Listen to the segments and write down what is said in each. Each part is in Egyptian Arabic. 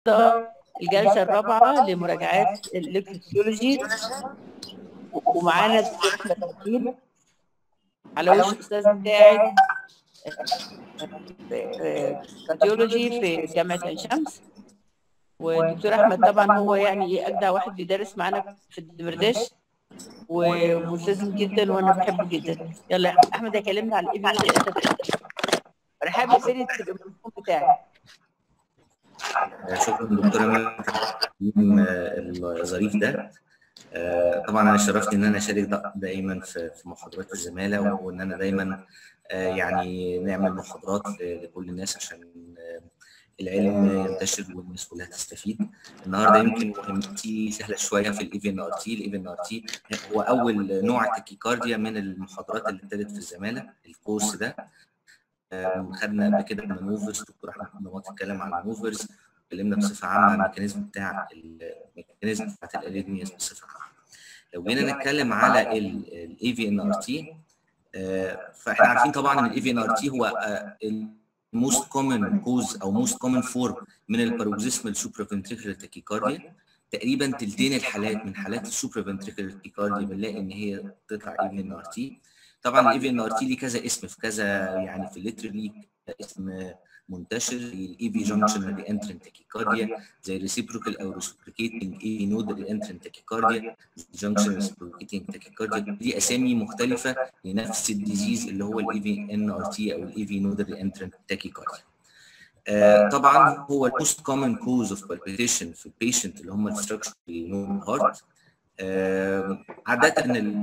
الجلسة الرابعة لمراجعات الإلكترولوجي ومعانا الدكتور أحمد وكيل على وش الأستاذ بتاعي كارديولوجي في جامعة عين شمس والدكتور أحمد طبعا هو يعني إيه أجدع واحد بيدرس معانا في الدمرداش وملتزم جدا وأنا بحبه جدا يلا أحمد هيكلمنا عن الإيفنت رحاب يبتدي التليفون بتاعي شكرا دكتوره مريم الظريف ده طبعا انا شرفني ان انا اشارك دايما في محاضرات الزماله وان انا دايما يعني نعمل محاضرات لكل الناس عشان العلم ينتشر والناس كلها تستفيد النهارده يمكن مهمتي سهله شويه في الاي ان ار تي الاي ان ار تي هو اول نوع تكيكارديا من المحاضرات اللي ابتدت في الزماله الكورس ده خدنا قبل كده مانوفرز دكتور احمد نواط اتكلم عن مانوفرز اتكلمنا بصفه عامه عن الميكانيزم بتاع الميكانيزم بتاعت الاريثمياز بصفه عامه لو جينا نتكلم على الاي في ان ار تي فاحنا عارفين طبعا ان الاي في ان ار تي هو الموست كومن كوز او موست كومن فورم من الباروكسيسمال سوبرافنتريكولار تاكيكارديا تقريبا تلتين الحالات من حالات السوبرافنتريكولار تاكيكارديا بنلاقي ان هي تطلع اي في ان ار تي طبعا الاي في ان ار تي ليه كذا اسم في كذا يعني في الليترلي اسم منتشر الاي في جانكشن ري انترنت تاكيكارديا زي ريسيبروكال او ريسبروكيتنج اي في نود ري انترنت تاكيكارديا جانكشن ريسبروكيتنج تاكيكارديا دي اسامي مختلفه لنفس الديزيز اللي هو الاي في ان ار تي او الاي في نود ري انترنت تاكيكارديا آه طبعا هو الموست كومن كوز اوف بالبيتيشن في البيشنت اللي هم الستراكشر نورمال هارت آه عادة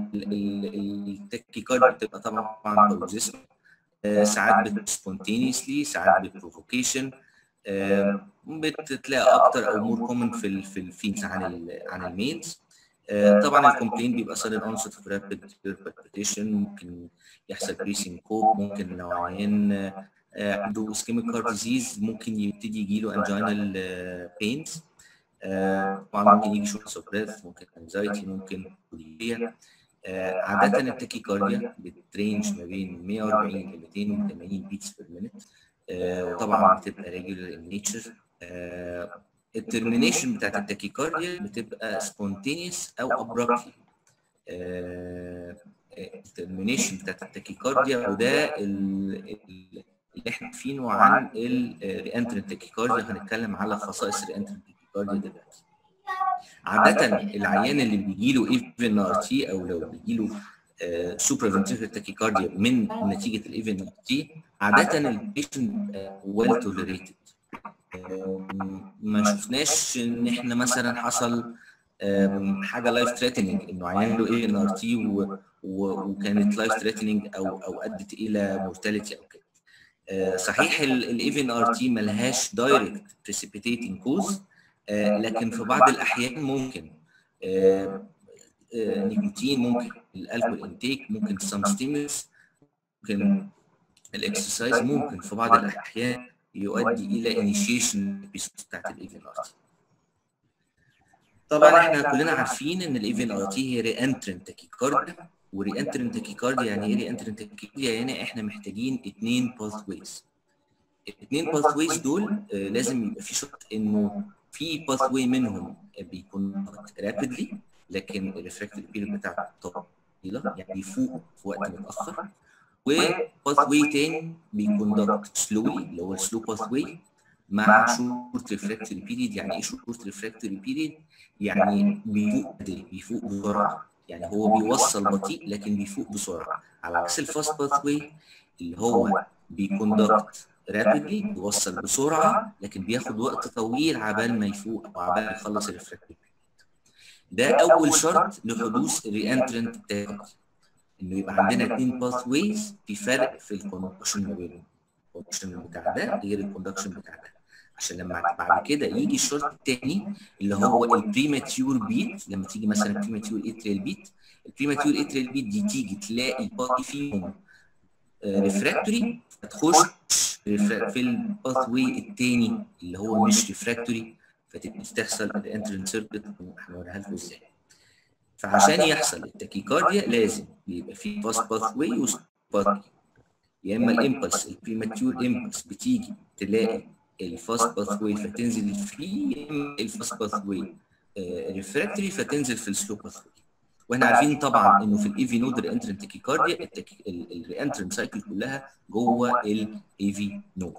التكيكارد بتبقى طبعا بروزيسم آه ساعات بسبونتينيسلي ساعات ببروفوكيشن آه بتلاقي اكتر او مور كومن في في الفيمز عن عن الميلز طبعا الكومبلين بيبقى سادن اونست اوف رابيد بالبيتيشن ممكن يحصل بريسنج كوب ممكن لو عيان عنده اسكيميك هارت ديزيز ممكن يبتدي يجي له انجينال بينز طبعا ممكن يجي شورت اوف بريث ممكن انزايتي ممكن كوليريا عادة التاكيكارديا بترينج ما بين 140 ل 280 بيتس بير مينت وطبعا بتبقى ريجولار ان نيتشر الترمينيشن بتاعت التاكيكارديا بتبقى سبونتينيوس او ابرابتلي الترمينيشن بتاعت التاكيكارديا وده اللي احنا عارفينه عن الريانترنت تاكيكارديا هنتكلم على خصائص الريانترنت تاكيكارديا دلوقتي عادة العيان اللي بيجي له ايفن ار تي او لو بيجي له سوبر فنتريكولار تاكيكارديا من نتيجه الايفن ار تي عادة البيشنت ويل توليريتد ما شفناش ان احنا مثلا حصل حاجه لايف ثريتنينج انه عيان له ايفن ار تي وكانت لايف ثريتنينج او او ادت الى مورتاليتي او كده صحيح الايفن ار تي ملهاش دايركت بريسيبيتيتنج كوز لكن في بعض الاحيان ممكن نيكوتين ممكن الالكول انتيك ممكن السم ستيمولس ممكن الاكسرسايز ممكن في بعض الاحيان يؤدي الى انيشيشن بتاعت الايفن ار تي طبعا احنا كلنا عارفين ان الايفن ار تي هي ري انترنت تاكيكارديا وري انترنت تاكيكارديا يعني ايه ري انترنت تاكيكارديا يعني احنا محتاجين اثنين باث ويز الاثنين باث ويز دول آه لازم يبقى في شرط انه في باث واي منهم بيكون رابيدلي لكن الريفراكتيف بيريد بتاعته طويله يعني يفوق في وقت متاخر وباث واي تاني بيكون ضغط سلولي اللي هو السلو باث واي مع شورت ريفراكتوري بيريد يعني ايه شورت ريفراكتوري بيريد؟ يعني بيفوق بيفوق بسرعه يعني هو بيوصل بطيء لكن بيفوق بسرعه على عكس الفاست باث واي اللي هو بيكون ضغط رابيدلي بيوصل بسرعه لكن بياخد وقت طويل عبال ما يفوق او عبال ما يخلص الريفراكتيف ده اول شرط لحدوث الريانترنت تاكل انه يبقى عندنا اثنين باث ويز في فرق في الكوندكشن ما بينهم الكوندكشن بتاع ده غير الكوندكشن بتاع ده عشان لما بعد كده يجي الشرط الثاني اللي هو البريماتيور بيت لما تيجي مثلا البريماتيور اتريال بيت البريماتيور اتريال بيت دي تيجي تلاقي باقي فيهم ريفراكتوري فتخش في الباث واي الثاني اللي هو مش ريفراكتوري فتحصل الانترنت سيركت هنوريها لكم ازاي فعشان يحصل التاكيكارديا لازم يبقى في باس باث واي وباث يا اما الامبلس البريماتيور امبلس بتيجي تلاقي الفاست باث واي فتنزل في الفاست باث واي ريفراكتوري فتنزل في السلو باث واي واحنا عارفين طبعا انه في الاي في نود رينترنت تاكيكارديا الرينترنت سايكل كلها جوه الاي في نود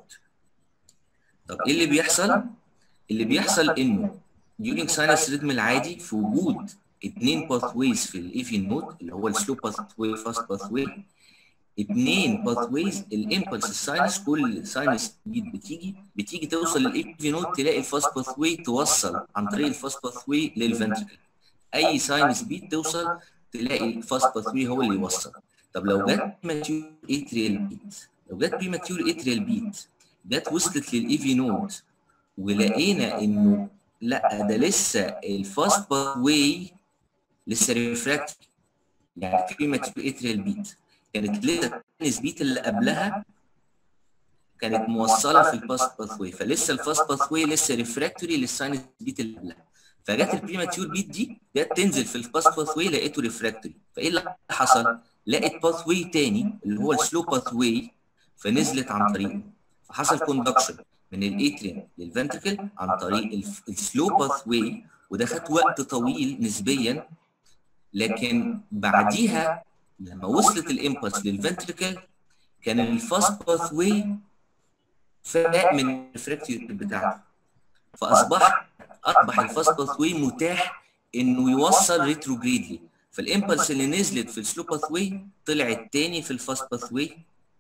طب ايه اللي بيحصل؟ اللي بيحصل انه during sinus rhythm العادي في وجود اثنين باث ويز في الاي في نود اللي هو السلو باث واي فاست باث واي اثنين باث ويز الامبلس الساينس كل ساينس جديد بتيجي بتيجي توصل للاي في نود تلاقي الفاست باث واي توصل عن طريق الفاست باث واي للفنتركل اي ساينس بيت توصل تلاقي الفاست باث واي هو اللي يوصل طب لو جت ماتيور اتريال بيت لو جت بريماتيور اتريال بيت جت وصلت للاي في نود ولقينا انه لا ده لسه الفاست باث واي لسه ريفراكتوري يعني بريماتيور اتريال بيت كانت لسه الساينس بيت اللي قبلها كانت موصله في الفاست باث واي فلسه الفاست باث واي لسه ريفراكتوري للساينس بيت اللي قبلها فجت البريماتيور بيت دي جت تنزل في الباث باث واي لقيته ريفراكتوري فايه اللي حصل؟ لقيت باث واي تاني اللي هو السلو باث واي فنزلت عن طريقه فحصل كوندكشن من الاتريم للفنتركل عن طريق السلو باث واي وده خد وقت طويل نسبيا لكن بعديها لما وصلت الامبلس للفنتركل كان الفاست باث واي فاق من الريفراكتوري بتاعته فاصبح اصبح الفاست باث واي متاح انه يوصل ريتروجريدلي فالامبلس اللي نزلت في السلو باث واي طلعت تاني في الفاست باث واي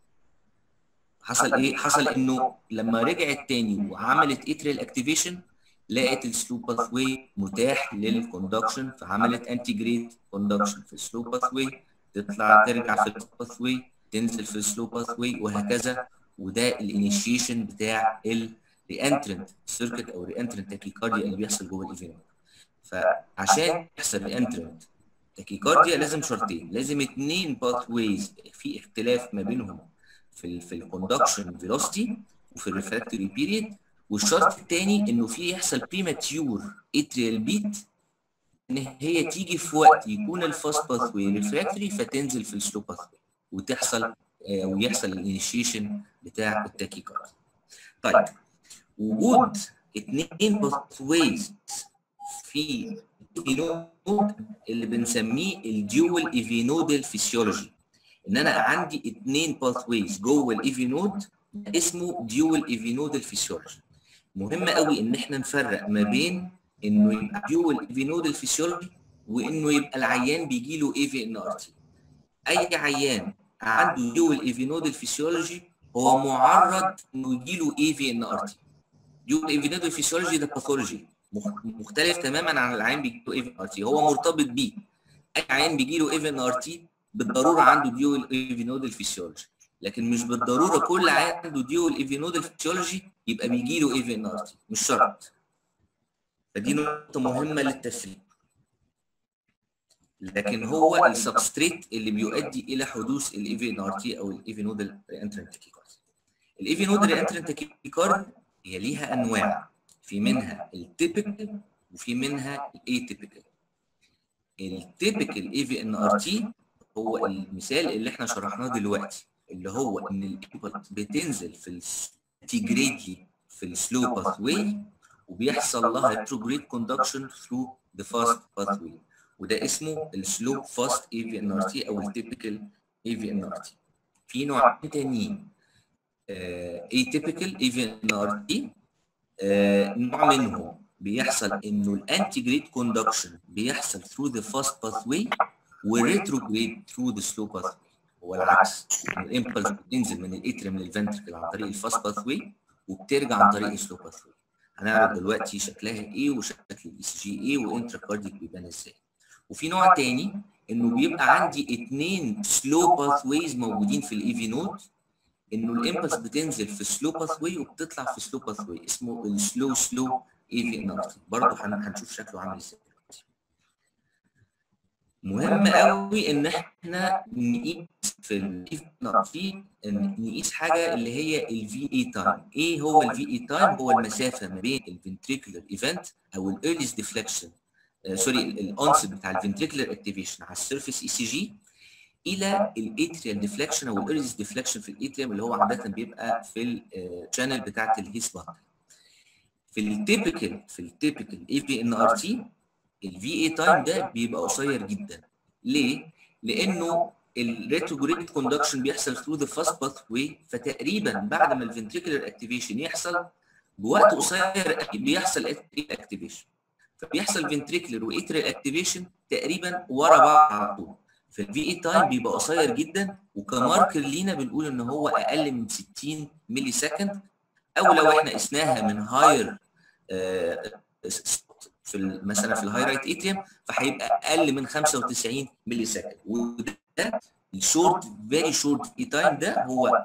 حصل ايه؟ حصل انه لما رجعت تاني وعملت اتريال اكتيفيشن لقت السلو باث واي متاح للكوندكشن فعملت انتي جريد كوندكشن في السلو باث واي تطلع ترجع في الباث واي تنزل في السلو باث واي وهكذا وده الانيشيشن بتاع الريانترنت سيركت او ريانترنت تاكيكارديا اللي بيحصل جوه الايفنت فعشان يحصل ريانترنت تاكيكارديا لازم شرطين لازم اثنين باث ويز في اختلاف ما بينهم في ال في الكوندكشن فيلوسيتي وفي الريفراكتوري بيريد والشرط الثاني انه في يحصل بريماتيور اتريال بيت ان هي تيجي في وقت يكون الفاست باث واي ريفراكتوري فتنزل في السلو باث واي وتحصل ويحصل الانيشيشن بتاع التاكيكارديا طيب وجود اثنين باث ويز في ايفينود اللي بنسميه الديول ايفينودال فيسيولوجي ان انا عندي اثنين باث ويز جوه الايفينود اسمه ديول ايفينودال فيسيولوجي مهم قوي ان احنا نفرق ما بين انه يبقى ديول ايفينودال فيسيولوجي وانه يبقى العيان بيجي له اي في ان ار تي اي عيان عنده ديول ايفينودال فيسيولوجي هو معرض انه يجي له اي في ان ار تي ديول ايفينودال فيسيولوجي ده باثولوجي مختلف تماما عن العيان بيجي له اي في ان ار تي هو مرتبط بيه اي عيان بيجي له اي في ان ار تي بالضروره عنده ديول ايفينودال فيسيولوجي لكن مش بالضروره كل عيان عنده ديول ايفينودال فيسيولوجي يبقى بيجي له اي في ان ار تي مش شرط فدي نقطه مهمه للتفريق لكن هو السبستريت اللي بيؤدي الى حدوث الاي في ان ار تي او الاي في نودال رينترنت تاكيكارد الاي في نودال رينترنت تاكيكارد هي ليها انواع في منها التيبيكال وفي منها الايتيبيكال التيبيكال اي في ان ار تي هو المثال اللي احنا شرحناه دلوقتي اللي هو ان الانبوت بتنزل في التيجريدلي في السلو باث واي وبيحصل لها ريتروجريد كوندكشن ثرو ذا فاست باث واي وده اسمه السلو فاست اي في ان ار تي او التيبيكال اي في ان ار تي في نوعين تانيين اي تيبيكال اي في ان ار تي نوع منهم بيحصل انه الانتي جريد كوندكشن بيحصل ثرو ذا فاست باث واي وريتروجريد ثرو ذا سلو باث واي هو العكس الامبلس بتنزل من الاتريم للفنتركل عن طريق الفاست باث واي وبترجع عن طريق السلو باث واي هنعرف دلوقتي شكلها ايه وشكل الاي سي جي ايه وانترا كارديك بيبان ازاي وفي نوع تاني انه بيبقى عندي اثنين سلو باث ويز موجودين في الاي في نود انه الامبلس بتنزل في سلو باث واي وبتطلع في سلو باث واي اسمه السلو سلو اي في ان ار تي برضه هنشوف شكله عامل ازاي مهم قوي ان احنا نقيس في الاي في نقيس حاجه اللي هي الفي اي تايم ايه هو الفي اي تايم هو المسافه ما بين الفنتريكولار ايفنت او الايرليست ديفليكشن سوري الانس بتاع الفنتريكولار اكتيفيشن على السيرفيس اي سي جي الى الاتريال ديفليكشن او الايرليست ديفليكشن في الاتريوم اللي هو عاده بيبقى في الشانل بتاعه الهيس باندل في التيبيكال في التيبيكال اي في ان ار تي الفي اي تايم ده بيبقى قصير جدا ليه؟ لانه الريتروجريد كوندكشن بيحصل ثرو ذا فاست باث واي فتقريبا بعد ما الفنتريكولار اكتيفيشن يحصل بوقت قصير بيحصل اكتيفيشن فبيحصل فنتريكولار واتريال اكتيفيشن تقريبا ورا بعض على طول فالفي اي تايم بيبقى قصير جدا وكماركر لينا بنقول ان هو اقل من 60 ملي سكند او لو احنا قسناها من هاير في مثلا في الهاي رايت اتريوم فهيبقى اقل من 95 ملي سكند وده الشورت فيري شورت اي تايم ده هو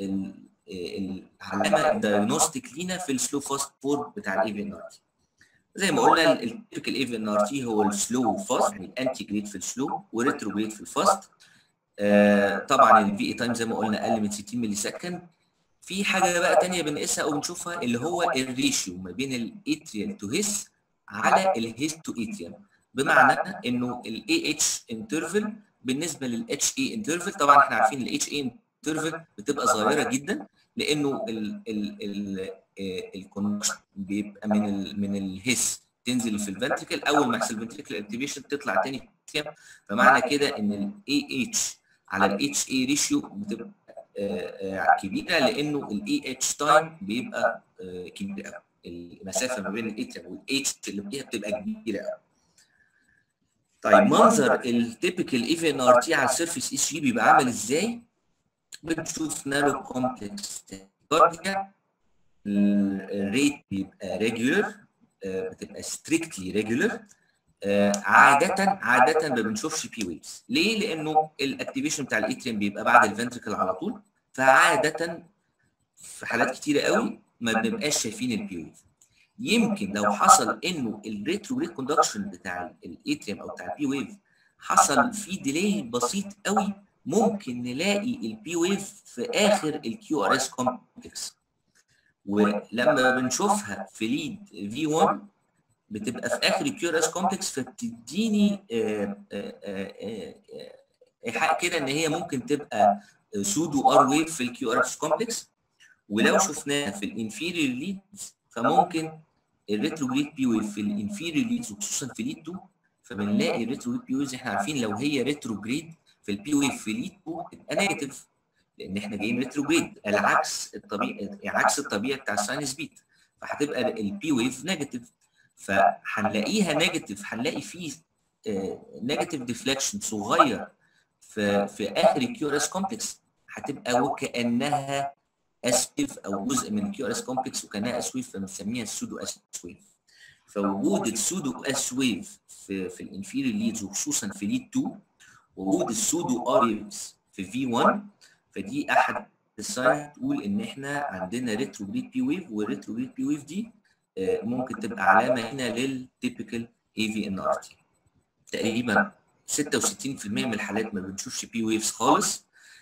العلامه الدايجنوستيك لينا في السلو فاست فور بتاع الاي في ان ار تي زي ما قلنا التيبيكال اي في ان ار تي هو السلو فاست يعني الانتي جريد في السلو وريترو جريد في الفاست آه طبعا الفي اي تايم زي ما قلنا اقل من 60 ملي سكند في حاجه بقى ثانيه بنقيسها او بنشوفها اللي هو الريشيو ما بين الاتريال تو هيس على الهيس تو اتريال بمعنى انه الاي اتش انترفل بالنسبه للاتش اي انترفل طبعا احنا عارفين الاتش اي انترفل بتبقى صغيره جدا لانه الكونكشن بيبقى من ال من الهيس تنزل في الفنتريكل اول ما يحصل الفنتريكل اكتيفيشن تطلع تاني فمعنى كده ان الاي اتش على الاتش اي ريشيو بتبقى كبيره لانه الاي اتش تايم بيبقى كبير قوي المسافه ما بين الاتريم والاتش اللي فيها بتبقى كبيره قوي طيب منظر التيبيكال اي في ان ار تي على السيرفيس اس جي بيبقى عامل ازاي؟ بنشوف نارو كومبلكس كارديا الريت بيبقى ريجولر بتبقى ستريكتلي ريجولر عادة عادة ما بنشوفش بي ويفز ليه؟ لأنه الاكتيفيشن بتاع الاتريم بيبقى بعد الفنتركل على طول فعادة في حالات كتيرة قوي ما بنبقاش شايفين البي ويف يمكن لو حصل انه الريتروجريد كوندكشن بتاع الاتريم او بتاع البي ويف حصل فيه ديلي بسيط قوي ممكن نلاقي البي ويف في اخر الكيو ار اس كومبلكس ولما بنشوفها في ليد في 1 بتبقى في اخر الكيو ار اس كومبلكس فبتديني ايحاء كده ان هي ممكن تبقى سودو ار ويف في الكيو ار اس كومبلكس ولو شفناها في الانفيريور ليدز فممكن الريتروجريد بي ويف في الانفيريور ليدز وخصوصا في ليد 2 فبنلاقي الريتروجريد بي ويف احنا عارفين لو هي ريتروجريد في البي ويف في ليد 2 تبقى نيجاتيف لان احنا جايين ريتروجريد العكس الطبيعي عكس الطبيعي بتاع الساينس بيت فهتبقى البي ويف نيجاتيف فهنلاقيها نيجاتيف هنلاقي فيه نيجاتيف ديفليكشن صغير في في اخر الكيو ار اس كومبلكس هتبقى وكانها اسويف او جزء من الكيو ار اس كومبلكس وكانها اسويف فبنسميها السودو اسويف فوجود السودو اسويف في في الانفيريور ليدز وخصوصا في ليد 2 وجود السودو اريوز في في 1 فدي احد الساين تقول ان احنا عندنا ريتروجريد بي ويف والريتروجريد بي ويف دي ممكن تبقى علامه هنا للتيبيكال اي في ان ار تي تقريبا 66% من الحالات ما بنشوفش بي ويفز خالص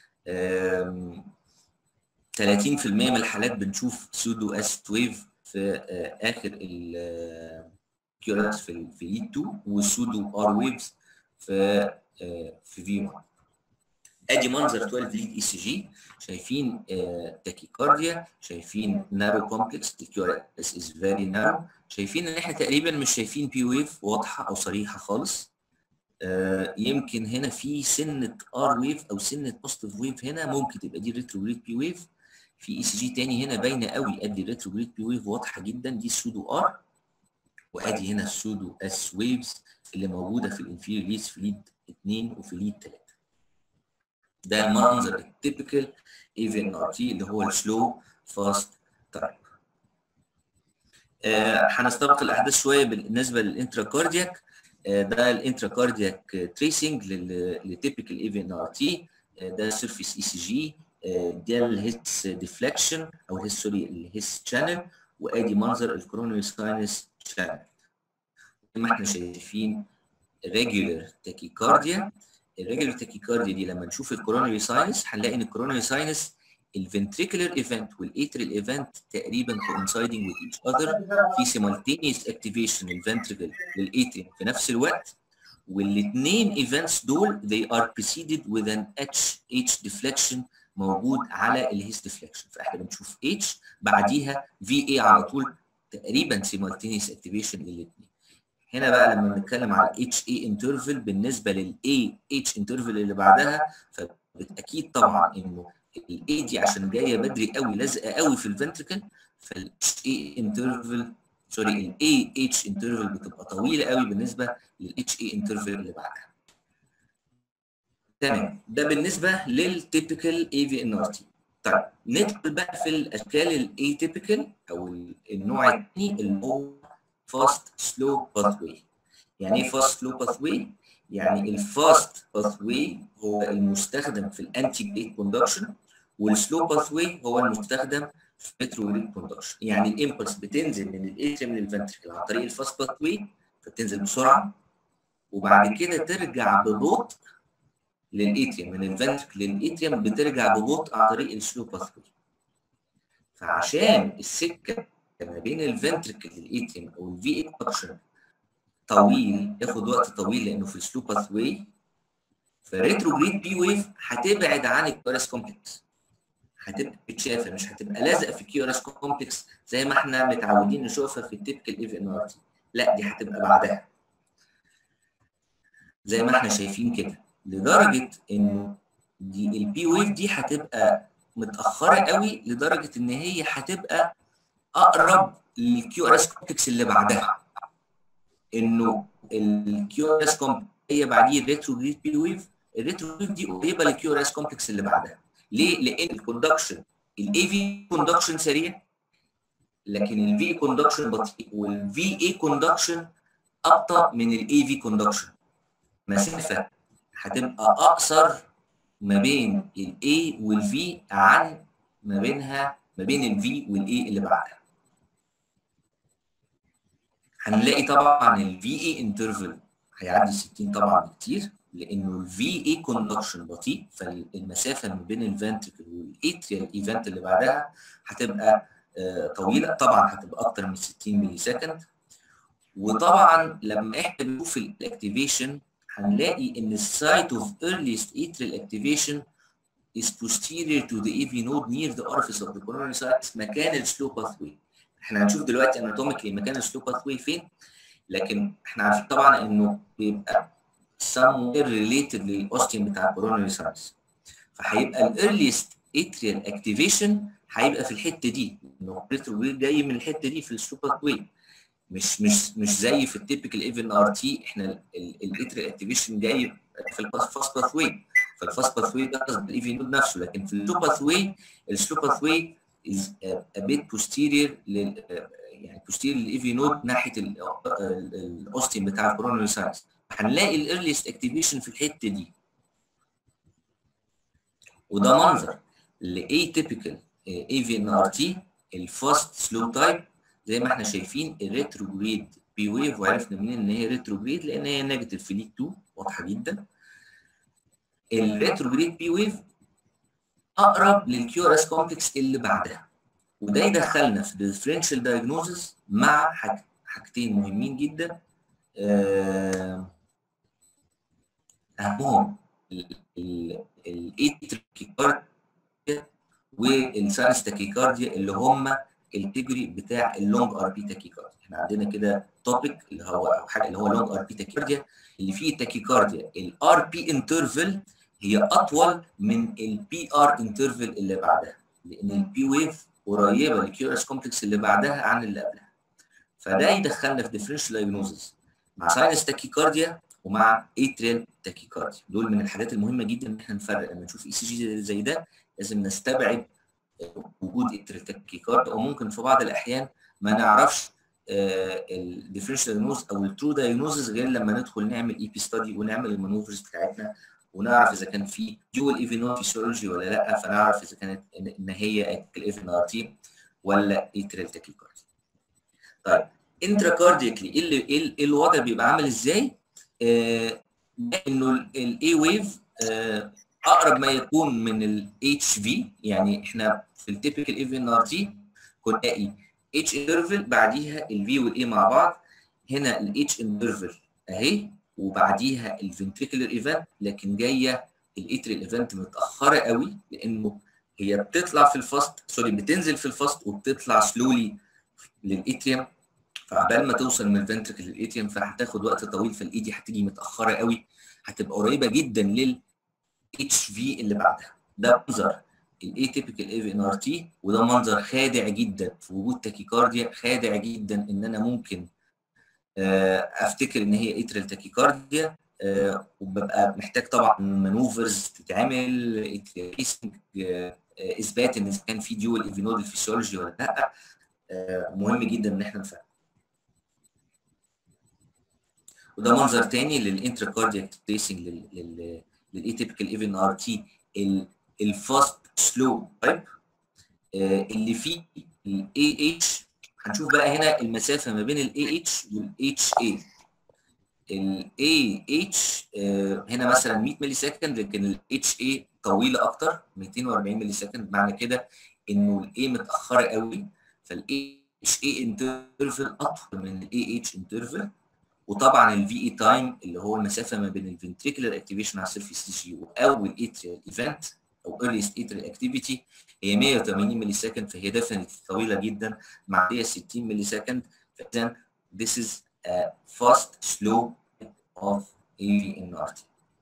30% من الحالات بنشوف سودو اس ويف في اخر الكيورس في في ليد 2 والسودو ار ويفز في في في 1 ادي منظر 12 ليد اي سي جي شايفين تاكيكارديا شايفين نارو كومبلكس الكيو اس از فيري نارو شايفين ان احنا تقريبا مش شايفين بي ويف واضحه او صريحه خالص يمكن هنا في سنه ار ويف او سنه بوزيتيف ويف هنا ممكن تبقى دي ريتروجريد بي ويف في اي سي جي تاني هنا باينه قوي ادي ريتروجريد بي ويف واضحه جدا دي السودو ار وادي هنا السودو اس ويفز اللي موجوده في الانفيريور ليدز في ليد 2 وفي ليد 3 ده المنظر التيبيكال اي في ان ار تي اللي هو السلو فاست تايب هنستبق الاحداث شويه بالنسبه للانتراكاردياك آه ده الانتراكاردياك تريسنج للتيبيكال اي في ان ار تي ده سيرفيس اي سي جي ده الهيس ديفليكشن او الهيس سوري الهيس شانل وادي منظر الكورونري ساينس شانل زي ما احنا شايفين ريجولار تاكيكارديا الريجولار تاكيكارديا دي لما نشوف الكورونري ساينس هنلاقي ان الكورونري ساينس الفنتريكولار ايفنت والاتريال ايفنت تقريبا coinciding with each other في simultaneous activation الفنتريكل للاتريوم في نفس الوقت والاثنين ايفنتس دول they are preceded with an H H deflection موجود على الهيس ديفليكشن فاحنا بنشوف اتش بعديها في اي على طول تقريبا سيمultaneous اكتيفيشن للاثنين هنا بقى لما بنتكلم على الاتش اي انترفل بالنسبه للاي اتش انترفل اللي بعدها فاكيد طبعا انه الاي دي عشان جايه بدري قوي لازقه قوي في الفنتركل فالاتش اي انترفل سوري الاي اتش انترفل بتبقى طويله قوي بالنسبه للاتش اي انترفل اللي بعدها تمام ده بالنسبه للتيبيكال اي في ان ار تي طيب ندخل بقى في الاشكال الاي تيبيكال او النوع الثاني اللي هو فاست سلو باثوي يعني ايه فاست سلو باثوي يعني الفاست باثوي هو المستخدم في الانتي جيت كوندكشن والسلو باثوي هو المستخدم في ريتروجريد كوندكشن يعني الامبلس بتنزل من الاتريم للفنتركل عن طريق الفاست باثوي فبتنزل بسرعه وبعد كده ترجع ببطء للاتريم من الفنتركل للاتريم بترجع ببطء عن طريق السلو باثوي فعشان السكه ما بين الفنتركل للاتريم او الفي اكسبشن طويل ياخد وقت طويل لانه في السلو باث واي فريتروجريد بي ويف هتبعد عن الكيو اس كومبلكس هتبقى متشافه مش هتبقى لازقه في الكيو اس كومبلكس زي ما احنا متعودين نشوفها في التيبكال اي في ان ار تي لا دي هتبقى بعدها زي ما احنا شايفين كده لدرجه انه دي البي ويف دي هتبقى متاخره قوي لدرجه ان هي هتبقى اقرب للكيو ار اس كومبلكس اللي بعدها انه الكيو ار اس كومبلكس هي بعديه الريتروجريد بي ويف الريتروجريد دي قريبه للكيو ار اس كومبلكس اللي بعدها ليه؟ لان الكوندكشن الاي في كوندكشن سريع لكن الفي كوندكشن بطيء والفي اي كوندكشن ابطا من الاي في كوندكشن مسافه هتبقى اقصر ما بين الاي والفي عن ما بينها ما بين الفي والاي اللي بعدها هنلاقي طبعا الفي اي انترفل هيعدي 60 طبعا بكتير لانه الفي اي كوندكشن بطيء فالمسافه ما بين الفنتركل والاتريال ايفنت اللي بعدها هتبقى طويله طبعا هتبقى اكتر من 60 ملي سكند وطبعا لما احنا بنشوف الاكتيفيشن هنلاقي ان السايت اوف earliest atrial activation is posterior to the AV node near the orifice of the coronary sinus مكان السلو باثوي احنا هنشوف دلوقتي اناتوميكلي مكان السلو باثوي فين لكن احنا عارفين طبعا انه بيبقى somewhere related للاوستيوم بتاع الكورونري ساينس فهيبقى الايرليست اتريال اكتيفيشن هيبقى في الحته دي انه الريتروجريد جاي من الحته دي في السلو باثوي مش مش مش زي في التيبيكال ايفن ار تي احنا الاتريال اكتيفيشن جاي في الفاست باثوي فالفاست باثوي ده قصد الايفي نود نفسه لكن في السلو باثوي السلو باثوي is a bit posterior لل يعني posterior للايفي نود ناحيه الاوستيوم بتاع الكورونري ساينس هنلاقي الايرليست اكتيفيشن في الحته دي وده منظر لاي تيبيكال اي في ان ار تي الفاست سلو تايب زي ما احنا شايفين الريتروجريد بي ويف وعرفنا منين ان هي ريتروجريد لان هي نيجاتيف في ليد 2 واضحه جدا الريتروجريد بي ويف اقرب للكيو ار اس كومبلكس اللي بعدها وده يدخلنا في الديفرنشال دايجنوزس مع حاج حاجتين مهمين جدا اهمهم الايتريكيكارديا والساينس تاكيكارديا اللي هم التجري بتاع اللونج ار بي تاكيكارديا احنا عندنا كده توبيك اللي هو او حاجه اللي هو لونج ار بي تاكيكارديا اللي فيه تاكيكارديا الار بي انترفل هي اطول من البي ار انترفل اللي بعدها لان البي ويف قريبه للكيو اس كومبلكس اللي بعدها عن اللي قبلها فده يدخلنا في ديفرنشال دايجنوزس مع ساينس تاكيكارديا ومع اتريال تاكيكارديا دول من الحاجات المهمه جدا ان احنا نفرق لما نشوف اي سي جي زي ده لازم نستبعد وجود اتريال تاكيكارديا وممكن في بعض الاحيان ما نعرفش الديفرنشال دايجنوز او الترو دايجنوزز غير لما ندخل نعمل اي بي ستادي ونعمل المانوفرز بتاعتنا ونعرف اذا كان في ديول ايفينو فيسيولوجي ولا لا فنعرف اذا كانت ان هي الايفن ار تي ولا اتريال تاكيكارديا. طيب انترا كاردياكلي ايه اللي ايه الوضع بيبقى عامل ازاي؟ آه انه الاي ويف آه اقرب ما يكون من الاتش في يعني احنا في التيبيكال ايفن ار تي كنا نلاقي اتش انترفل بعديها الفي والاي مع بعض هنا الاتش انترفل اهي وبعديها الفنتريكولر ايفنت لكن جايه الاتريال ايفنت متاخره قوي لانه هي بتطلع في الفاست سوري بتنزل في الفاست وبتطلع سلولي للاتريوم فعبال ما توصل من الفنتركل للاتريوم فهتاخد وقت طويل فالاي دي هتيجي متاخره قوي هتبقى قريبه جدا لل اتش في اللي بعدها ده منظر الاتيبيكال اي في ان ار تي وده منظر خادع جدا في وجود تاكيكارديا خادع جدا ان انا ممكن افتكر ان هي اتريال تاكيكارديا وببقى محتاج طبعا مانوفرز تتعمل اثبات ان اذا كان في ديول ايفينودال فيسيولوجي ولا لا مهم جدا ان احنا نفهم وده منظر تاني للانتراكاردياك تريسنج للاتيبيكال ايفن ار تي الفاست سلو تايب اللي فيه الاي اتش هنشوف بقى هنا المسافه ما بين الاي اتش والاتش اي الاي اتش هنا مثلا 100 ملي سكند لكن الاتش اي طويله اكتر 240 ملي سكند معنى كده انه الاي متاخره قوي فالاي اتش اي انترفل اطول من الاي اتش انترفل وطبعا الفي اي تايم اللي هو المسافه ما بين الفنتريكولار اكتيفيشن على السيرفيس تي جي واول اتريال ايفنت او ايرليست اتريال اكتيفيتي هي 180 ملي سكند فهي ديفنتلي طويله جدا معديه 60 ملي سكند فاذا this is a fast slow of AVNRT.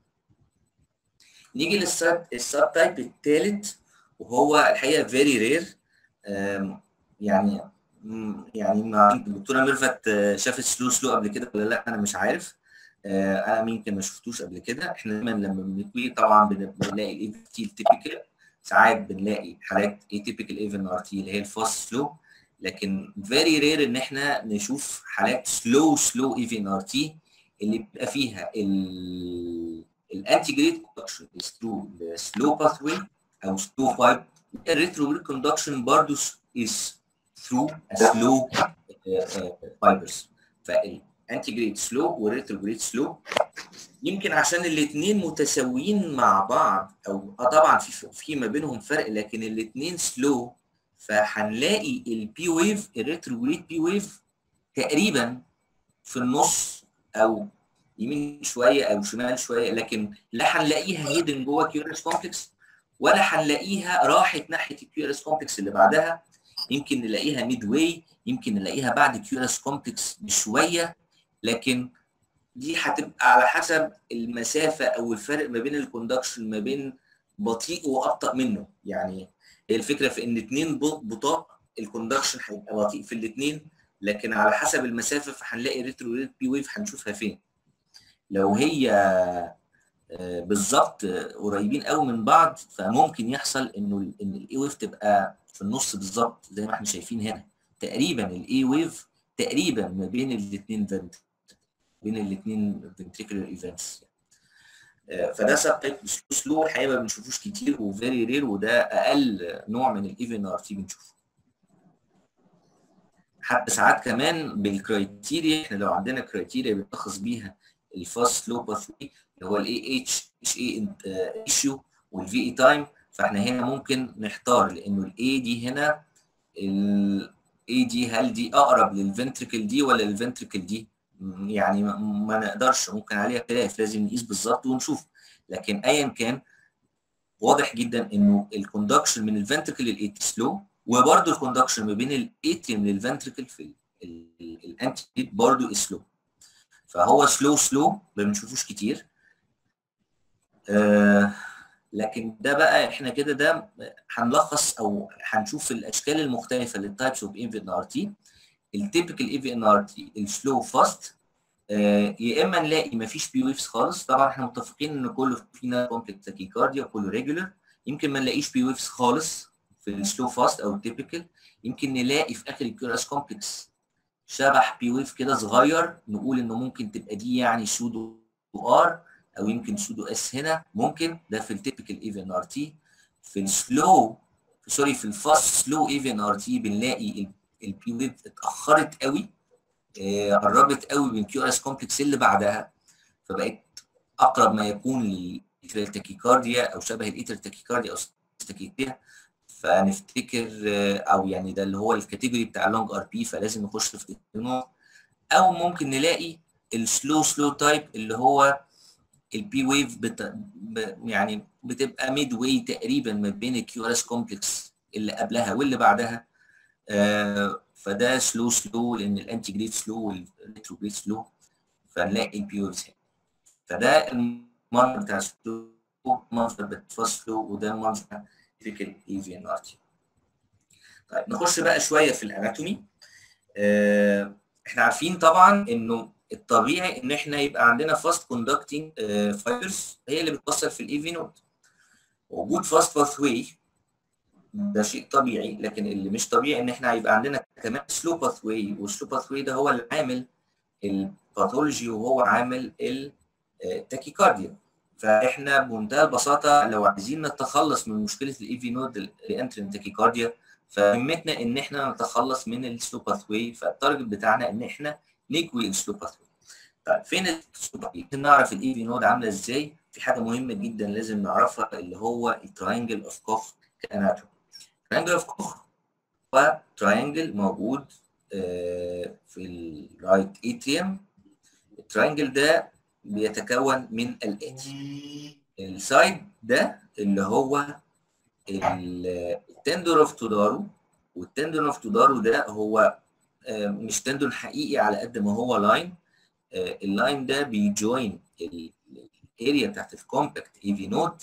نيجي للسب السب تايب الثالث وهو الحقيقه فيري رير يعني يعني الدكتوره ميرفت شافت سلو سلو قبل كده ولا لا انا مش عارف انا يمكن ما شفتوش قبل كده احنا دايما لما بنكوي طبعا بنلاقي الاي تي التيبيكال ساعات بنلاقي حالات اي تيبيكال ايفن ار تي اللي هي الفاست سلو لكن فيري رير ان احنا نشوف حالات سلو سلو ايفن ار تي اللي بيبقى فيها الانتي جريد كوندكشن ثرو سلو باثوي او سلو فايب الريترو كوندكشن برضه از ثرو سلو فايبرز فالانتي جريد سلو والريترو جريد سلو يمكن عشان الاثنين متساويين مع بعض او اه طبعا في في ما بينهم فرق لكن الاثنين سلو فهنلاقي البي ويف الريتروجريد بي ويف تقريبا في النص او يمين شويه او شمال شويه لكن لا هنلاقيها هيدن جوه كيوريس كومبلكس ولا هنلاقيها راحت ناحيه الكيوريس كومبلكس اللي بعدها يمكن نلاقيها ميد واي يمكن نلاقيها بعد كيوريس كومبلكس بشويه لكن دي هتبقى على حسب المسافه او الفرق ما بين الكوندكشن ما بين بطيء وابطا منه يعني هي الفكره في ان اثنين بطاء الكوندكشن هيبقى بطيء في الاثنين لكن على حسب المسافه فهنلاقي ريترو بي ويف هنشوفها فين لو هي بالظبط قريبين قوي من بعض فممكن يحصل انه ان الاي ويف تبقى في النص بالظبط زي ما احنا شايفين هنا تقريبا الاي ويف تقريبا ما بين الاثنين فنت بين الاثنين فنتريكولار ايفنتس فده سب تايب سلو الحقيقه ما بنشوفوش كتير وفيري رير وده اقل نوع من الايفن ار تي بنشوفه حتى ساعات كمان بالكرايتيريا احنا لو عندنا كرايتيريا بنلخص بيها الفاست سلو باثوي اللي هو الاي اتش اتش اي ايشيو والفي اي تايم فاحنا هنا ممكن نحتار لانه الاي دي هنا الاي دي هل دي اقرب للفنتريكل دي ولا للفنتريكل دي يعني ما نقدرش ممكن عليها خلاف لازم نقيس بالظبط ونشوف لكن ايا كان واضح جدا انه الكوندكشن من الفنتركل للايت سلو وبرده الكوندكشن ما بين الاتريوم للفنتركل في الانتي برضه سلو فهو سلو سلو ما بنشوفوش كتير آه لكن ده بقى احنا كده ده هنلخص او هنشوف الاشكال المختلفه للتايبس اوف انفيد ار تي التيبيكال اي في ان ار تي السلو فاست يا اما نلاقي ما فيش بي ويفز خالص طبعا احنا متفقين ان كله فينا كومبلكس تاكيكارديا وكله ريجولر يمكن ما نلاقيش بي ويفز خالص في السلو فاست او التيبيكال يمكن نلاقي في اخر الكيوراس كومبلكس شبح بي ويف كده صغير نقول انه ممكن تبقى دي يعني سودو ار او يمكن سودو اس هنا ممكن ده في التيبيكال اي في ان ار تي في السلو سوري في الفاست سلو اي في ان ار تي بنلاقي البي ويف اتاخرت قوي آه قربت قوي من كيو اس كومبلكس اللي بعدها فبقت اقرب ما يكون للاتريال تاكيكارديا او شبه الاتريال تاكيكارديا او تاكيكارديا فنفتكر آه او يعني ده اللي هو الكاتيجوري بتاع لونج ار بي فلازم نخش في النوع او ممكن نلاقي السلو سلو تايب اللي هو البي ويف بت... ب... يعني بتبقى ميد واي تقريبا ما بين الكيو اس كومبلكس اللي قبلها واللي بعدها آه فده سلو سلو لان الانتي جريد سلو والريترو جريد سلو فنلاقي البيورز هنا فده المنظر بتاع سلو منظر بتفاص سلو وده المنظر تيبيكال اي في ان ار تي طيب نخش بقى شويه في الاناتومي آه احنا عارفين طبعا انه الطبيعي ان احنا يبقى عندنا فاست كوندكتنج فايبرز هي اللي بتوصل في الاي في نود وجود فاست باث واي ده شيء طبيعي لكن اللي مش طبيعي ان احنا هيبقى عندنا كمان سلو باث واي والسلو باث واي ده هو اللي عامل الباثولوجي وهو عامل التاكيكارديا فاحنا بمنتهى البساطه لو عايزين نتخلص من مشكله الاي في نود الانترين تاكيكارديا فهمتنا ان احنا نتخلص من السلو باث واي فالتارجت بتاعنا ان احنا نكوي السلو باث واي طيب فين السلو باث نعرف الاي في نود عامله ازاي في حاجه مهمه جدا لازم نعرفها اللي هو التراينجل اوف كوخ كاناتوم تراينجل اوف كوخ هو تراينجل موجود في الرايت اتريوم التراينجل ده بيتكون من الاتي السايد ده اللي هو التندون اوف تودارو والتندون اوف تودارو ده هو مش تندون حقيقي على قد ما هو لاين اللاين ده بيجوين الاريا بتاعت الكومباكت اي في نود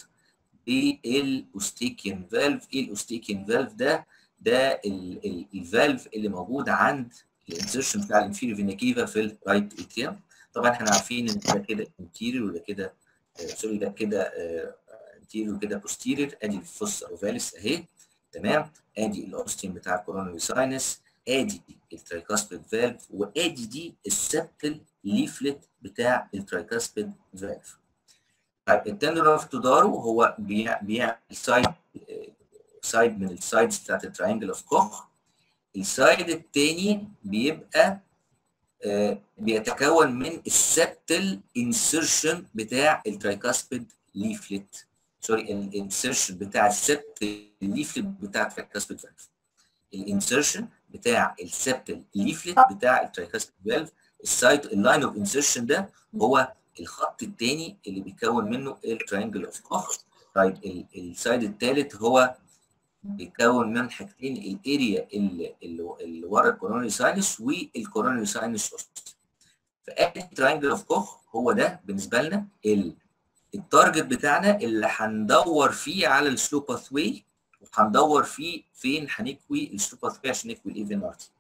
بالاوستيكيان فالف ايه الاوستيكيان فالف ده ده الفالف اللي موجود عند الانسرشن بتاع الانفيريور فينا كيفا في الرايت اتريوم طبعا احنا عارفين ان ده كده انتيريور وده كده سوري ده كده انتيريور وكده بوستيريور ادي الفوس اوفاليس اهي تمام ادي الاوستيوم بتاع الكوروناري ساينس ادي الترايكاسبيد فالف وادي دي السبتل ليفلت بتاع الترايكاسبيد فالف طيب التندر اوف تودارو هو بيعمل سايد سايد من السايدز بتاعت التراينجل اوف كوخ السايد الثاني بيبقى آه بيتكون من السبتل انسرشن بتاع الترايكاسبيد ليفلت سوري الانسرشن بتاع السبتل ليفلت بتاع الترايكاسبيد فالف الانسرشن بتاع السبتل ليفلت بتاع الترايكاسبيد فالف السايد اللاين اوف انسرشن ده هو الخط الثاني اللي بيكون منه التراينجل اوف كوخ طيب السايد الثالث هو بيكون من حاجتين الاريا اللي, اللي ورا الكورونري ساينس والكورونري ساينس اوست فادي التراينجل اوف كوخ هو ده بالنسبه لنا التارجت بتاعنا اللي هندور فيه على السلو باث واي وهندور فيه فين هنكوي السلو باث واي عشان نكوي الايفن ارتي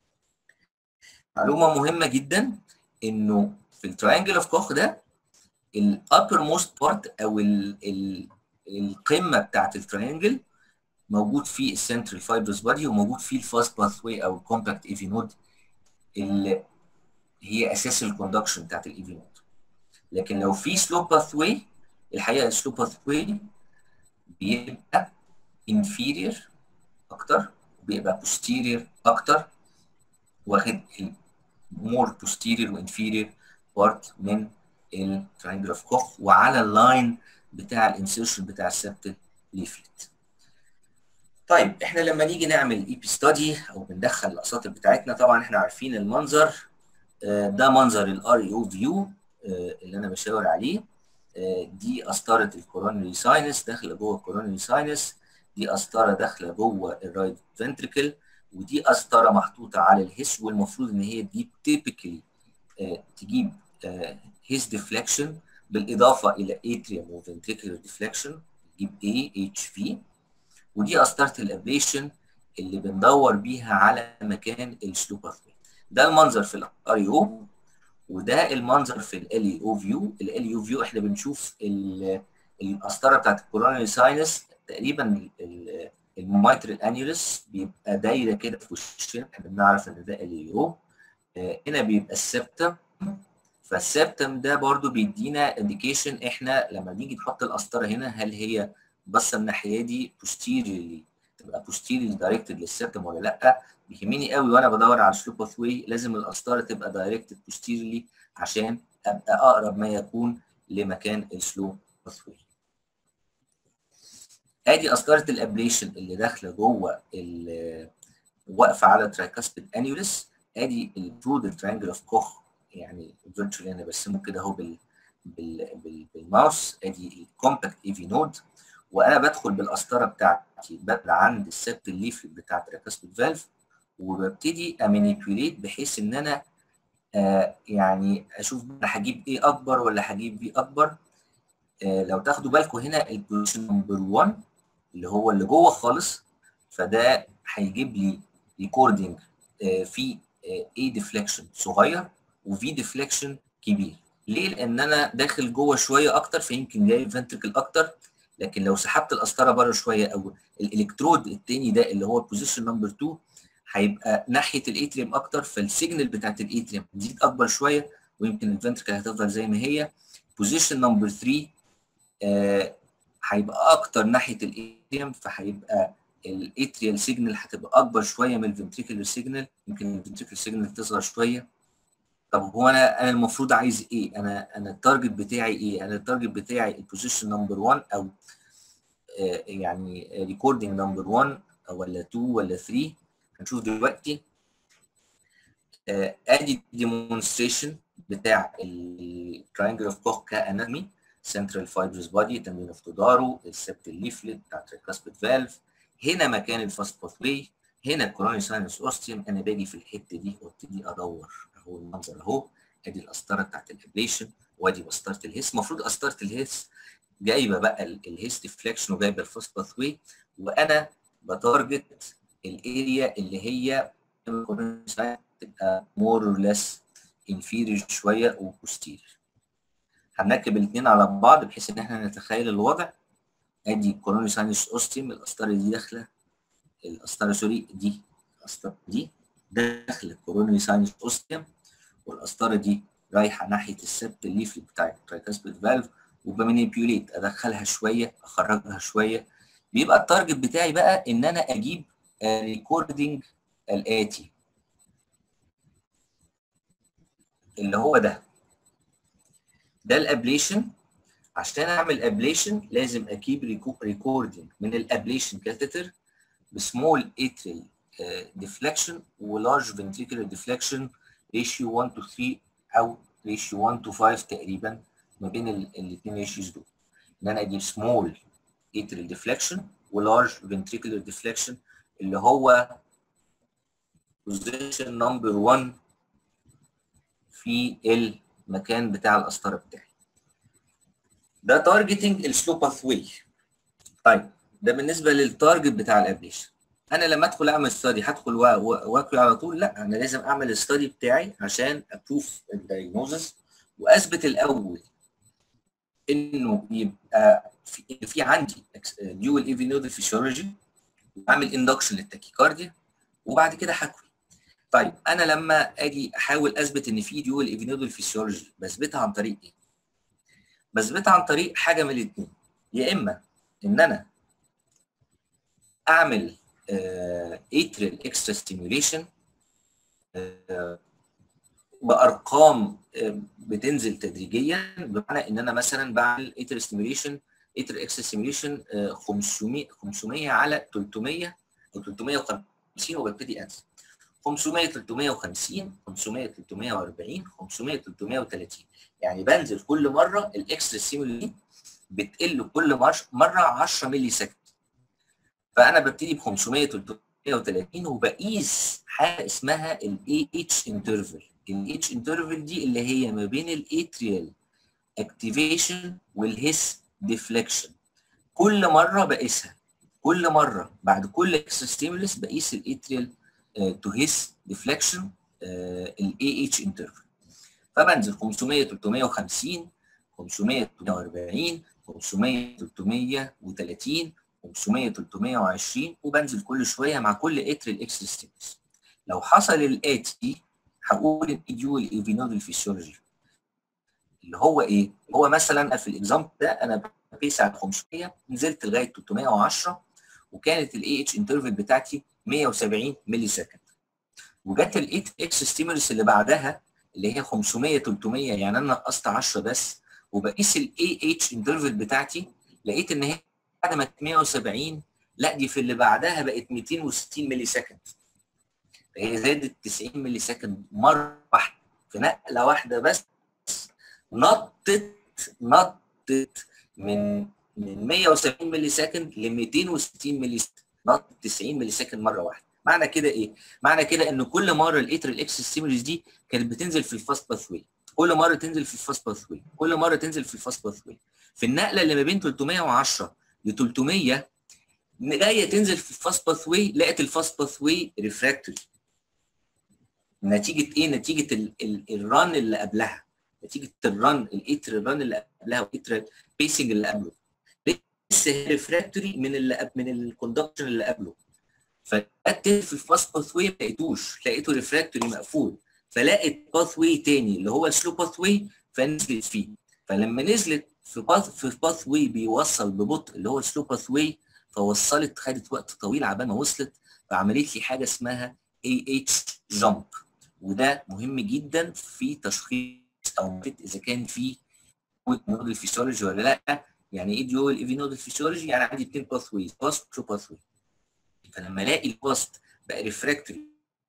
معلومه مهمه جدا انه في التراينجل اوف كوخ ده الابر موست بارت او ال ال القمه بتاعت التراينجل موجود فيه السنترال فايبرس بادي وموجود فيه الفاست باث واي او الكومباكت ايفي نود اللي هي اساس الكوندكشن بتاعت الايفي نود لكن لو في سلو باث واي الحقيقه السلو باث واي بيبقى inferior اكتر بيبقى posterior اكتر واخد more posterior و inferior part من التراينجل اوف كوخ وعلى اللاين بتاع الانسيرشن بتاع السبتل ليفلت طيب احنا لما نيجي نعمل اي بي ستادي او بندخل الاساطر بتاعتنا طبعا احنا عارفين المنظر ده منظر الار اي او فيو اللي انا بشاور عليه دي قسطره الكورونري ساينس داخله جوه الكورونري ساينس دي قسطره داخله جوه الرايت فنتريكل ودي قسطره محطوطه على الهس والمفروض ان هي دي تيبيكالي تجيب هيس ديفليكشن بالاضافه الى اتريوم وفنتريكولار ديفليكشن تجيب اي اتش في ودي قسطره الابليشن اللي بندور بيها على مكان السلو باثوي ده المنظر في الار او وده المنظر في ال اي او فيو ال اي او فيو احنا بنشوف القسطره بتاعت الكورونري ساينس تقريبا المايترال انيولس بيبقى دايره كده في وشنا احنا بنعرف ان ده ال او هنا بيبقى السبتم فالسبتم ده برضو بيدينا انديكيشن احنا لما نيجي نحط القسطره هنا هل هي بس الناحيه دي posteriorly تبقى posteriorly directed للسبتم ولا لا بيهمني قوي وانا بدور على السلو باثوي لازم القسطره تبقى directed posteriorly عشان ابقى اقرب ما يكون لمكان السلو باثوي ادي قسطره الابليشن اللي داخله جوه واقفه على ترايكاسبيد انيولس ادي البرودل ترينجل اوف كوخ يعني فيرتشوالي انا برسمه كده اهو بال بال بالماوس ادي الكومباكت اي في نود وانا بدخل بالقسطره بتاعتي بدل عند السبت الليفلت بتاع تراكاسبيد فالف وببتدي امانيبيوليت بحيث ان انا آه يعني اشوف انا هجيب ايه اكبر ولا هجيب بي اكبر آه لو تاخدوا بالكم هنا البوزيشن نمبر 1 اللي هو اللي جوه خالص فده هيجيب لي ريكوردنج آه في اي ديفليكشن صغير وفي ديفليكشن كبير ليه؟ لان انا داخل جوه شويه اكتر فيمكن جاي فنتركل اكتر لكن لو سحبت القسطره بره شويه او الالكترود التاني ده اللي هو البوزيشن نمبر 2 هيبقى ناحيه الاتريوم اكتر فالسيجنال بتاعت الاتريوم تزيد اكبر شويه ويمكن الفنتركل هتفضل زي ما هي بوزيشن نمبر 3 آه هيبقى اكتر ناحيه الاتريوم فهيبقى الاتريال سيجنال هتبقى اكبر شويه من الفنتريكولار سيجنال يمكن الفنتريكولار سيجنال تصغر شويه طب هو انا انا المفروض عايز ايه؟ انا انا التارجت بتاعي ايه؟ انا التارجت بتاعي البوزيشن نمبر 1 او آه يعني ريكوردنج نمبر 1 ولا 2 ولا 3 هنشوف دلوقتي آه ادي ديمونستريشن بتاع التراينجل اوف كوخ كاناتومي سنترال فايبرز بودي تمرين اوف تودارو السبت الليفلت بتاع التريكاسبيد فالف هنا مكان الفاست باث واي هنا الكوروني ساينس اوستيوم انا باجي في الحته دي وابتدي ادور اهو المنظر اهو ادي القسطره بتاعت الابليشن وادي قسطره الهيس المفروض قسطره الهيس جايبه بقى الهيس ديفليكشن وجايبه الفاست باث واي وانا بتارجت الاريا اللي هي تبقى مور اور ليس انفيريور شويه وبوستيريور هنركب الاثنين على بعض بحيث ان احنا نتخيل الوضع ادي كوروني ساينس اوستيوم القسطره دي داخله القسطره سوري دي القسطره دي داخله كوروني ساينس اوستيوم والقسطره دي رايحه ناحيه السبت الليفلي بتاع الترايكاسبيد فالف وبمانيبيوليت ادخلها شويه اخرجها شويه بيبقى التارجت بتاعي بقى ان انا اجيب ريكوردنج الاتي اللي هو ده ده الابليشن عشان اعمل ابليشن لازم اجيب ريكوردنج من الابليشن كاثيتر بسمول اتريال ديفليكشن ولارج فنتريكولار ديفليكشن ريشيو 1 تو 3 او ريشيو 1 تو 5 تقريبا ما بين الاثنين ريشيوز دول ان انا اجيب سمول اتريال ديفليكشن ولارج فنتريكولار ديفليكشن اللي هو بوزيشن نمبر 1 في المكان بتاع القسطره بتاعي ده تارجتنج السلو باث واي طيب ده بالنسبه للتارجت بتاع الابليشن انا لما ادخل اعمل ستادي هدخل واكل على طول لا انا لازم اعمل الستادي بتاعي عشان ابروف الدايجنوزس واثبت الاول انه يبقى في, في عندي ديول ايفي نودل فيسيولوجي اعمل اندكشن للتاكيكارديا وبعد كده هكوي طيب انا لما اجي احاول اثبت ان في ديول ايفي نودل فيسيولوجي بثبتها عن طريق ايه؟ بثبتها عن طريق حاجه من الاثنين يا اما ان انا اعمل اتريال اكسترا ستيميوليشن بارقام بتنزل تدريجيا بمعنى ان انا مثلا بعمل اتريال ستيميوليشن اتريال اكسترا ستيميوليشن 500 500 على 300 او 350 وببتدي انزل 500 350 500 340 500 330 يعني بنزل كل مره الاكسترا ستيمولي بتقل كل مره 10 ملي سكند فانا ببتدي ب 500 330 وبقيس حاجه اسمها الاي اتش انترفل الاي اتش انترفل دي اللي هي ما بين الاتريال اكتيفيشن والهيس ديفليكشن كل مره بقيسها كل مره بعد كل اكسترا ستيمولس بقيس الاتريال تو هيس ديفليكشن الاي اتش انترفل فبنزل 500 350 500 340 500 330 500 320 وبنزل كل شويه مع كل اتريال اكسترا ستيمولس لو حصل الاتي هقول الديول ايفينودال فيسيولوجي اللي هو ايه؟ هو مثلا في الاكزامبل ده انا بقيس على 500 نزلت لغايه 310 وكانت الاي اتش انترفل بتاعتي 170 ملي سكند وجت الايت اكس ستيمولس اللي بعدها اللي هي 500 300 يعني انا نقصت 10 بس وبقيس الاي اتش انترفل بتاعتي لقيت ان هي بعد ما كانت 170 لا دي في اللي بعدها بقت 260 ملي سكند فهي زادت 90 ملي سكند مره واحده في نقله واحده بس نطت نطت من من 170 ملي سكند ل 260 ملي سكند نطت 90 ملي سكند مره واحده معنى كده ايه معنى كده ان كل مره الاترال اكس ستيمولس دي كانت بتنزل في الفاست باث واي كل مره تنزل في الفاست باث واي كل مره تنزل في الفاست باث واي في النقله اللي ما بين 310 ل 300 جايه تنزل في الفاست باث واي لقت الفاست باث واي ريفراكتوري نتيجه ايه نتيجه ال ال الران اللي قبلها نتيجه الران الايتر الران اللي قبلها والايتر بيسنج اللي قبله لسه ريفراكتوري من اللي من الكوندكشن اللي قبله فلقيت في الفاست باث واي ما لقيتوش لقيته ريفراكتوري مقفول فلقت باث واي تاني اللي هو السلو باث واي فنزلت فيه فلما نزلت في باث في باث واي بيوصل ببطء اللي هو السلو باث واي فوصلت خدت وقت طويل عبال ما وصلت فعملت لي حاجه اسمها اي اتش جامب وده مهم جدا في تشخيص او اذا كان في نودل فيسيولوجي ولا لا يعني ايه ديول ايفي نودل فيسيولوجي يعني عندي اثنين باث ويز باست وترو باث واي فلما الاقي الباست بقى ريفراكتوري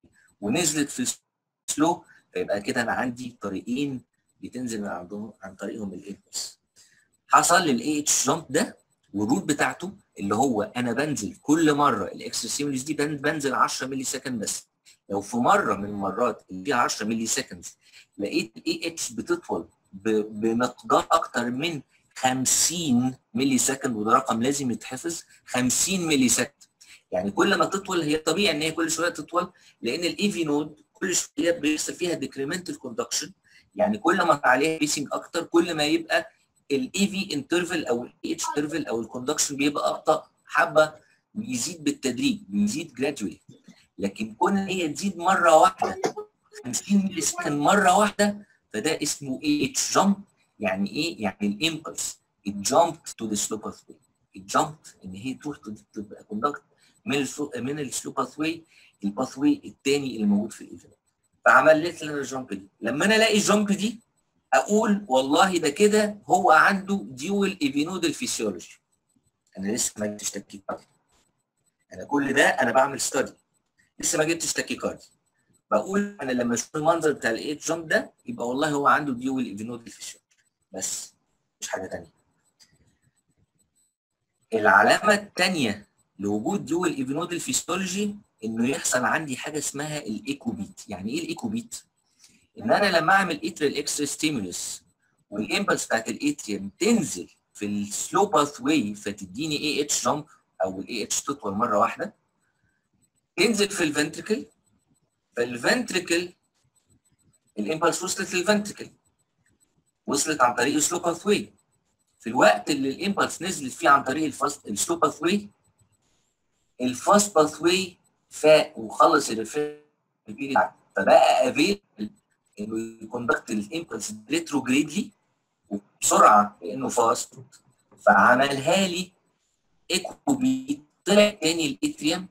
ونزلت في السلو فيبقى كده انا عندي طريقين بتنزل من عندهم عن طريقهم الامبلس حصل لي الاي اتش جامب ده والروت بتاعته اللي هو انا بنزل كل مره الاكسترا ستيمولس دي بنزل 10 مللي سكند بس لو في مره من المرات اللي فيها 10 مللي سكند لقيت الاي اتش بتطول بمقدار اكتر من 50 مللي سكند وده رقم لازم يتحفظ 50 مللي سكند يعني كل ما تطول هي طبيعي ان هي كل شويه تطول لان الاي في نود كل شويه بيحصل فيها ديكريمنتال كوندكشن يعني كل ما عليها بيسنج اكتر كل ما يبقى الاي في انترفل او الاي اتش انترفل او الكوندكشن بيبقى ابطا حبه بيزيد بالتدريج بيزيد جرادولي لكن كون هي تزيد مره واحده 50 مللي سكند مره واحده فده اسمه اي اتش جامب يعني ايه؟ يعني الامبلس it jumped to the slope pathway it jumped ان هي تروح تبقى كوندكت من من السلو باثوي الباثوي الثاني اللي موجود في الايفنت فعملت لنا الجامب دي لما انا الاقي الجامب دي اقول والله ده كده هو عنده ديول ايفينودال فيسيولوجي انا لسه ما جبتش تاكيكاردي انا كل ده انا بعمل ستادي لسه ما جبتش تاكيكاردي بقول انا لما اشوف المنظر بتاع الايت جامب ده يبقى والله هو عنده ديول ايفينودال فيسيولوجي بس مش حاجه ثانيه العلامه الثانيه لوجود ديول ايفينودال فيسيولوجي انه يحصل عندي حاجه اسمها الايكوبيت يعني ايه الايكوبيت ان انا لما اعمل اتريال اكسترا ستيمولس والامبلس بتاعت الاتريوم تنزل في السلو باث واي فتديني اي اتش جامب او الاي اتش تطول مره واحده تنزل في الفنتركل فالفنتركل الامبلس وصلت للفنتركل وصلت عن طريق السلو باث واي في الوقت اللي الامبلس نزلت فيه عن طريق الفاست السلو باث واي الفاست باث واي فاق وخلص الريفير فبقى افيل انه يكوندكت الامبلس ريتروجريدلي وبسرعه لانه فاست فعملها لي ايكو بي طلع تاني الاتريوم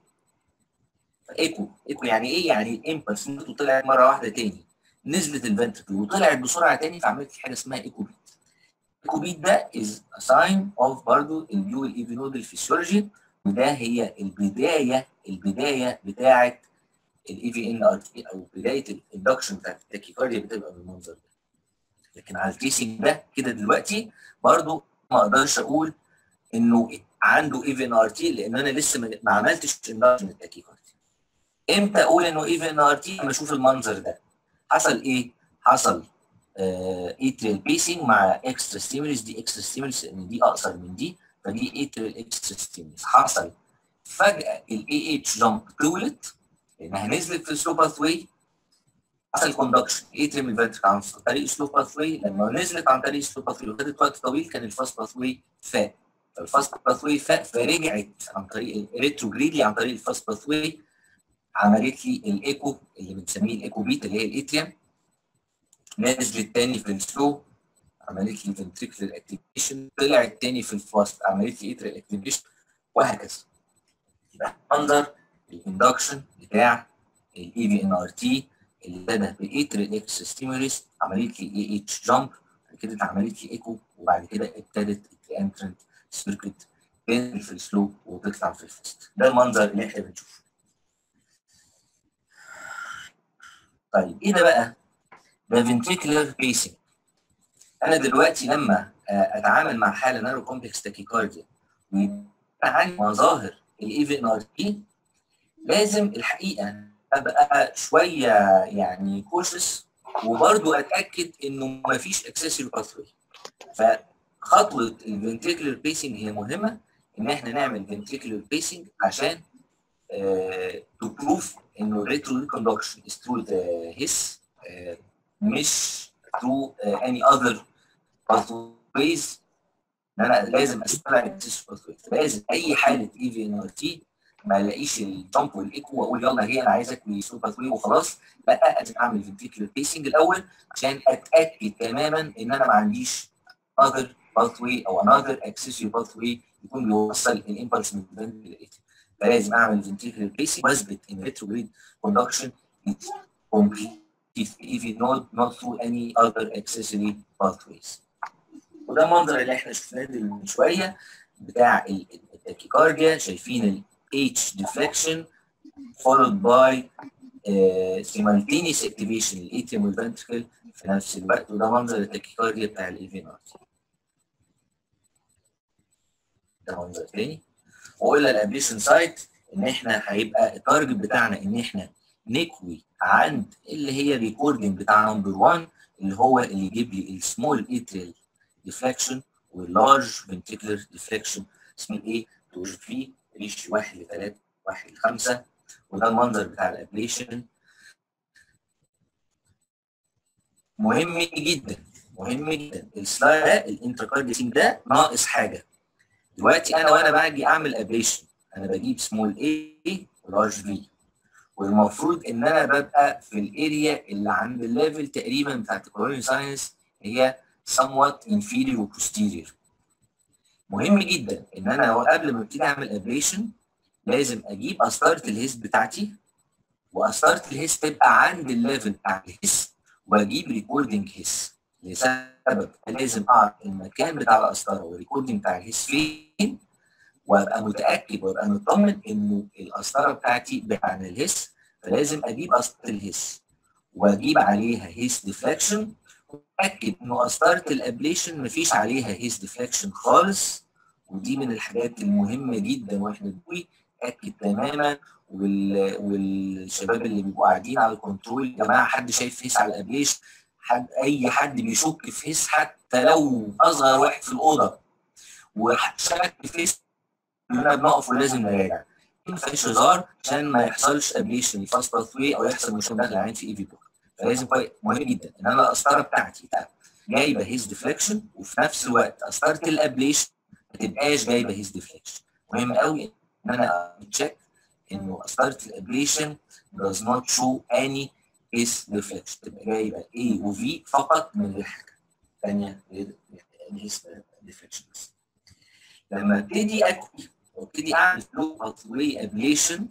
ايكو ايكو يعني ايه يعني الامبلس طلعت مره واحده تاني نزلت الفنتركل وطلعت بسرعه تاني فعملت حاجه اسمها ايكو بيت ايكو بيت ده از ساين اوف برضه الديول ايفينودال فيسيولوجي وده هي البدايه البدايه بتاعه الاي في ان ار تي او بدايه الاندكشن بتاعت التاكيكارديا بتبقى بالمنظر ده لكن على التريسنج ده كده دلوقتي برضو ما اقدرش اقول انه عنده اي في ان ار تي لان انا لسه ما عملتش اندكشن التاكيكارديا امتى اقول انه اي في ان ار تي لما اشوف المنظر ده حصل ايه؟ حصل ايتريال بيسنج مع اكسترا ستيمولس دي اكسترا ستيمولس ان دي اقصر من دي فدي ايتريال اكسترا ستيمولس حصل فجاه الاي اتش جامب طولت لانها نزلت في السلو باث واي حصل كوندكشن اتريم الفنترك عن طريق السلو باث واي لما نزلت عن طريق السلو باث واي وخدت وقت طويل كان الفاست باث واي فاق فالفاست باث واي فاق فرجعت عن طريق الريتروجريدلي عن طريق الفاست باث واي عملت لي الايكو اللي بنسميه الايكو بيت اللي هي الاتريم نزلت تاني في السلو عملت لي فنتريكولار اكتيفيشن طلعت تاني في الفاست عملت لي اتريال اكتيفيشن وهكذا يبقى اندر الاندكشن بتاع الاي في ان ار تي اللي بدا باتريال اكس ستيموليس عملت لي اي اتش جامب بعد كده اتعملت لي ايكو وبعد كده ابتدت الانترنت سيركت تنزل في السلو وتطلع في الفاست ده المنظر اللي احنا بنشوفه طيب ايه ده بقى؟ ده فنتريكولار بيسنج انا دلوقتي لما اتعامل مع حاله نيرو كومبلكس تاكيكارديا ويبقى عندي مظاهر الاي في ان ار تي لازم الحقيقه ابقى شويه يعني كوشس وبرضه اتاكد انه ما فيش اكسسوري باثوي فخطوه الفنتريكولار بيسنج هي مهمه ان احنا نعمل فنتريكولار بيسنج عشان تو بروف انه الريترو ريكوندكشن از ثرو ذا هيس مش ثرو اني اذر باثويز ان انا لازم استبعد اكسسوري باثويز لازم اي حاله اي في ان ار تي ما الاقيش الجامب والايكو واقول يلا هي انا عايزك ويسوق باثوي وخلاص لا لازم اعمل فنتريكولار بيسنج الاول عشان اتاكد تماما ان انا ما عنديش other pathway او another accessory pathway يكون بيوصل الامبلس من الفنتريكولار فلازم اعمل فنتريكولار بيسنج واثبت ان ريتروجريد كوندكشن is complete if not not through any other accessory pathways وده المنظر اللي احنا شفناه من شويه بتاع التاكيكارديا شايفين ال H deflection followed by uh, simultaneous activation الاتريوم والفنتركل في نفس الوقت وده منظر التاكيكارديا بتاع الاي ار ده منظر تاني وقلنا الابليشن سايت ان احنا هيبقى التارجت بتاعنا ان احنا نكوي عند اللي هي الريكوردنج بتاع نمبر 1 اللي هو اللي يجيب لي السمول اتريال ديفليكشن واللارج فنتريكولار ديفليكشن اسمه ايه؟ توجد فيه ريش 1 ل 3 1 ل 5 وده المنظر بتاع الابليشن مهم جدا مهم جدا السلايد ده الانتركارديسين ده ناقص حاجه دلوقتي انا وانا باجي اعمل ابليشن انا بجيب سمول اي ولارج في والمفروض ان انا ببقى في الاريا اللي عند الليفل تقريبا بتاعت الكوروني ساينس هي somewhat inferior و posterior مهم جدا ان انا قبل ما ابتدي اعمل ابليشن لازم اجيب قسطره الهيس بتاعتي وقسطره الهيس تبقى عند الليفل بتاع الهيس واجيب ريكوردنج هيس لسبب لازم اعرف المكان بتاع القسطره والريكوردنج بتاع الهيس فين وابقى متاكد وابقى مطمن انه القسطره بتاعتي بعيد عن الهيس فلازم اجيب قسطره الهيس واجيب عليها هيس ديفليكشن واتاكد انه قسطره الابليشن مفيش عليها هيس ديفليكشن خالص ودي من الحاجات المهمه جدا واحنا بنقول اتاكد تماما وال... والشباب اللي بيبقوا قاعدين على الكنترول يا جماعه حد شايف هيس على الابليشن حد اي حد بيشك في هيس حتى لو اصغر واحد في الاوضه وشك في هيس كلنا بنقف ولازم نراجع ما فيش هزار عشان ما يحصلش ابليشن فاست باثوي او يحصل مشكله داخل العين في اي في بوك فلازم مهم جدا ان انا القسطره بتاعتي تبقى جايبه هيز ديفليكشن وفي نفس الوقت قسطره الابليشن ما تبقاش جايبه هيز ديفليكشن مهم قوي ان انا تشيك انه قسطره الابليشن does not show any his deflection تبقى جايبه A و V فقط من غير حاجه ثانيه his deflection بس لما ابتدي اكوي وابتدي اعمل فلو باثوي ابليشن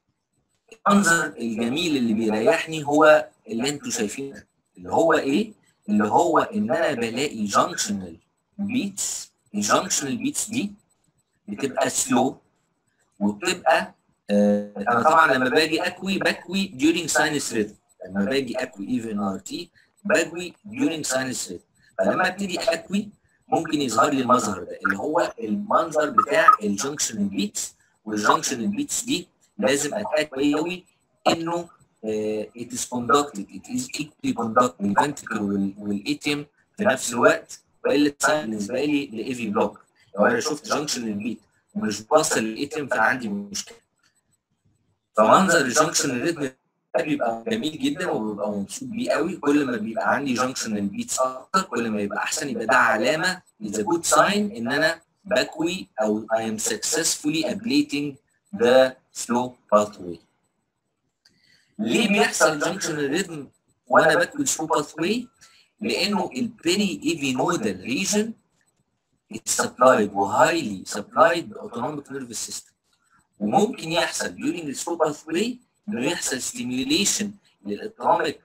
المنظر الجميل اللي بيريحني هو اللي انتوا شايفينه اللي هو ايه؟ اللي هو ان انا بلاقي جانكشنال بيتس الجانكشنال بيتس دي بتبقى سلو وبتبقى آه انا طبعا لما باجي اكوي بكوي during sinus rhythm لما باجي اكوي ايفن ار تي بكوي during sinus rhythm فلما ابتدي اكوي ممكن يظهر لي المظهر ده اللي هو المنظر بتاع الجنكشن بيتس والجنكشن بيتس دي لازم اتاكد قوي انه uh, it is conducted it is equally conducted الفنتكل والاتيم في نفس الوقت والا ساين بالنسبه لي لايفي بلوك لو انا شفت جنكشن البيت ومش باصل للاتيم فعندي مشكله فمنظر الجنكشن الريتم بيبقى جميل جدا وببقى مبسوط بيه قوي كل ما بيبقى عندي جنكشن البيتس اكتر كل ما يبقى احسن يبقى ده علامه is a good sign ان انا بكوي او I am successfully ablating the slow pathway. ليه بيحصل جنكشن الريتم وانا بكوي slow pathway؟ لانه البيري ايفي نودال ريجن it's supplied وهايلي supplied باوتونوميك نيرفس سيستم وممكن يحصل during the slow pathway انه يحصل stimulation للاوتونوميك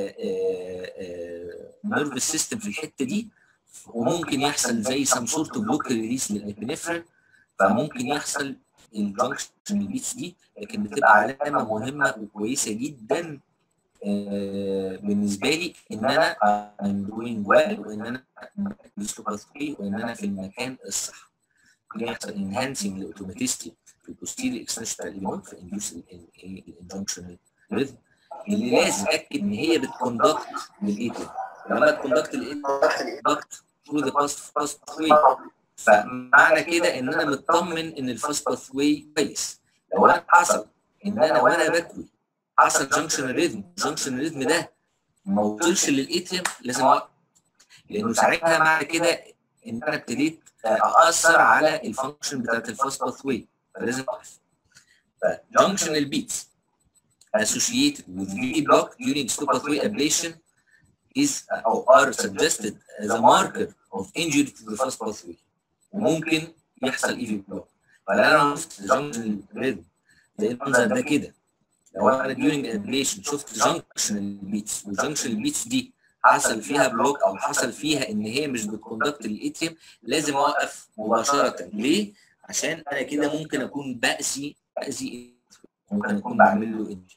نيرفس سيستم في الحته دي وممكن يحصل زي سم سورت اوف لوكال ريليس للابنفرين فممكن يحصل الجنكشن بيتس دي لكن بتبقى علامه مهمه وكويسه جدا آه بالنسبه لي ان انا I'm doing well وان انا وان انا في المكان الصح ممكن يحصل enhancing الاوتوماتيستي في البوستيريور اكستنشن بتاع الايفينود في انديوس الانجنكشن ريزم اللي لازم اتاكد ان هي بتكوندكت للايتم لما تكوندكت الايتم كوندكت ثرو ذا باست فاست واي فمعنى كده ان انا مطمن ان الفاست باث واي كويس لو انا حصل ان انا وانا بكوي حصل جنكشن ريزم الجنكشن ريزم ده ما وصلش للاتريم لازم اوقف لانه ساعتها معنى كده ان انا ابتديت اثر على الفانكشن بتاعت الفاست باث واي فلازم اوقف فجنكشن beats associated with V block during slow pathway ablation is or are suggested as a marker of injury to the first pathway وممكن يحصل اي في بلوك فانا شفت جنكشن ريد زي المنظر ده كده لو انا during ablation شفت جنكشن البيتس والجنكشن البيتس دي حصل فيها بلوك او حصل فيها ان هي مش بتكوندكت الاتريم لازم اوقف مباشره ليه؟ عشان انا كده ممكن اكون باذي باذي ممكن اكون بعمل له انجري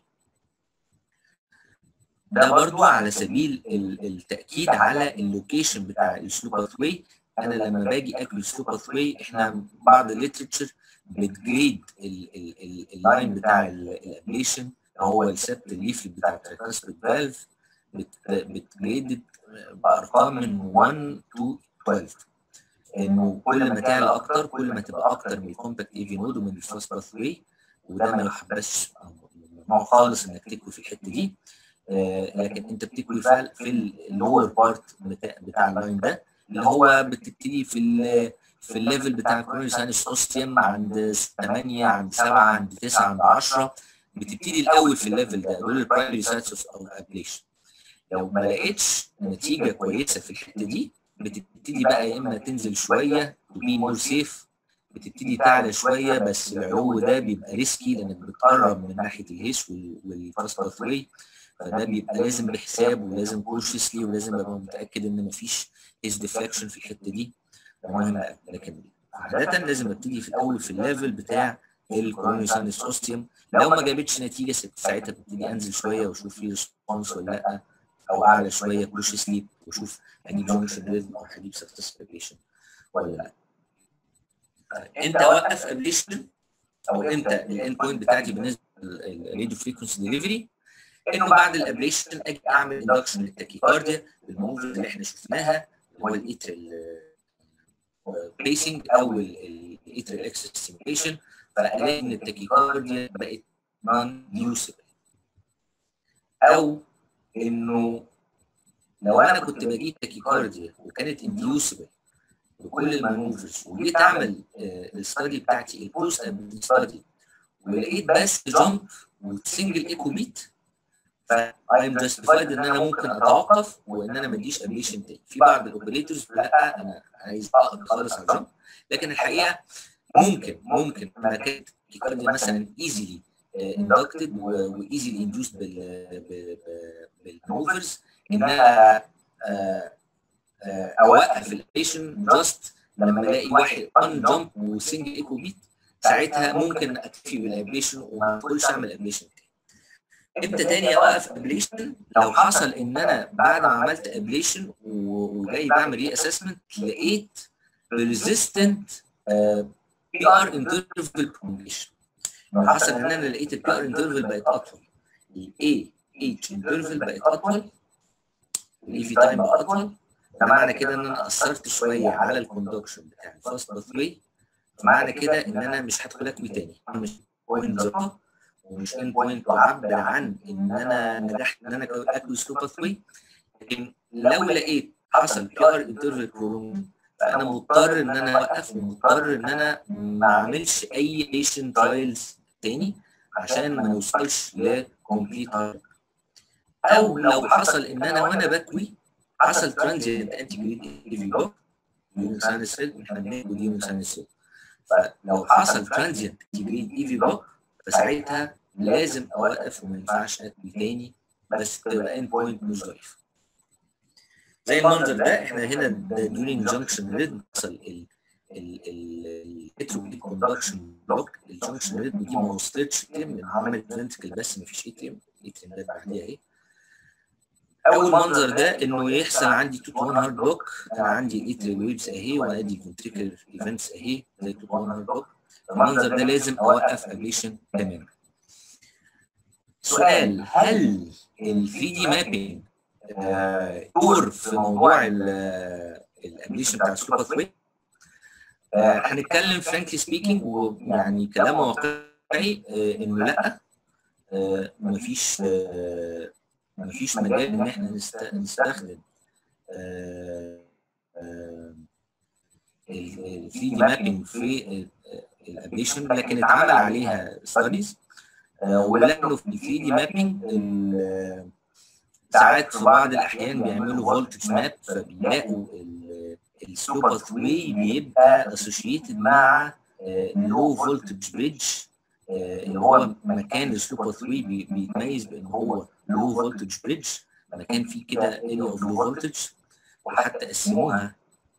ده برضو على سبيل التاكيد على اللوكيشن بتاع السلو باث واي انا لما باجي اكل السلو باث واي احنا بعض الليترشر بتجريد اللاين بتاع الابليشن هو السبت الليفي بتاع التراكاسبيد فالف بتجريد بارقام من 1 تو 12 انه كل ما تعلى اكتر كل ما تبقى اكتر من الكومباكت اي في نود ومن الفاست باث واي وده ما يحبش ممنوع خالص انك تكوي في الحته دي آه لكن انت بتكوي في في اللور بارت بتاع, بتاع اللاين ده اللي هو بتبتدي في ال في الليفل بتاع الكوروني ساينس اوستيوم عند 8 عند 7 عند 9 عند 10 بتبتدي الاول في الليفل ده دول البرايمري سايتس اوف ابليشن لو ما لقيتش نتيجه كويسه في الحته دي بتبتدي بقى يا اما تنزل شويه وبي مور سيف بتبتدي تعلى شويه بس العلو ده بيبقى ريسكي لانك بتقرب من ناحيه الهيس والفاست باث واي فده بيبقى لازم بحساب ولازم كونشسلي ولازم ابقى متاكد ان مفيش هيس ديفليكشن في الحته دي مهم لكن عاده لازم ابتدي في الاول في الليفل بتاع الكوروني ساينس اوستيوم لو ما جابتش نتيجه ساعتها ببتدي انزل شويه واشوف في ريسبونس ولا لا او اعلى شويه كوش سليب واشوف هجيب جونكشن ريزم او هجيب سكسس ابليشن ولا لا انت وقف ابليشن او انت الاند بوينت بتاعتي بالنسبه للراديو فريكونسي ديليفري انه بعد الابليشن اجي اعمل اندكشن للتاكيكارديا بالموفز اللي احنا شفناها اللي هو الايترال بيسنج او الايترال اكسس ستيميوليشن فالاقي ان التاكيكارديا بقت نون يوسبل او انه لو انا كنت بجيب تاكيكارديا وكانت انديوسبل بكل المانوفرز وجيت اعمل الستادي بتاعتي البوست ستادي ولقيت بس جامب وسنجل ايكو بيت فايم جاستيفايد ان انا ممكن اتوقف وان انا ما اديش ابليشن تاني في بعض الاوبريتورز لا انا عايز اخلص على الجامب لكن الحقيقه ممكن ممكن لما كانت تاكيكارديا مثلا ايزيلي اندكتد وايزيلي اندوست بالموفرز ان انا اوقف الابليشن جاست لما الاقي واحد ان جامب وسنجل ايكو بيت ساعتها ممكن اكتفي بالابليشن وما ادخلش اعمل ابليشن تاني امتى تاني اوقف ابليشن لو حصل ان انا بعد ما عملت ابليشن وجاي بعمل ري اسسمنت لقيت ريزيستنت بي ار انترفال بروميشن لو حصل ان انا لقيت البي ار انترفال بقت اطول الاي اتش انترفال بقت اطول الاي في تايم بقى اطول ده معنى كده ان انا اثرت شويه على الكوندكشن بتاع الفاست باث واي معنى كده ان انا مش هدخل اكوي تاني مش بوينت ظبط ومش ان بوينت تعبر عن ان انا نجحت ان انا اكوي سلو باث واي لكن لو لقيت حصل بي ار انترفال بروم فانا مضطر ان انا اوقف ومضطر ان انا ما اعملش اي بيشن ترايلز تاني عشان ما نوصلش لكومبليت او لو حصل ان انا وانا بكوي حصل ترانزيت انتي جريد اي في بلوك يونسانسيل احنا بناخد يونسانسيل فلو حصل ترانزيت انتي جريد اي في بلوك فساعتها لازم اوقف وما ينفعش اكوي تاني بس تبقى ان بوينت مش ضعيف زي المنظر ده احنا هنا دورينج جنكشن ريد حصل ال ال الهيترو كوندكشن بلوك الجنكشن ريد دي ما وصلتش اتريم عملت فنتكل بس ما فيش اتريم اتريم ده بعديها اهي اول منظر ده انه يحصل عندي 2 1 هارد بلوك انا عندي الايتري ويفز اهي وادي الفنتريكل ايفنتس اهي زي 2 1 هارد بلوك المنظر ده لازم اوقف ابليشن تماما سؤال هل ال 3 دي مابينج دور في موضوع الابليشن بتاع السوبر ثري هنتكلم فرانكلي سبيكينج ويعني كلام واقعي آه، انه لا آه، مفيش آه، مفيش مجال ان احنا نست- نستخدم ال 3 دي مابينج في الابليشن لكن اتعمل عليها ستاديز ولقوا في ال 3 دي مابينج ساعات في بعض الاحيان بيعملوا فولتج ماب فبيلاقوا السلو باث واي بيبقى اسوشيتد مع لو فولتج بريدج اللي هو مكان السلو باث واي بيتميز بان هو لو فولتج بريدج مكان فيه كده اريا اوف لو فولتج وحتى قسموها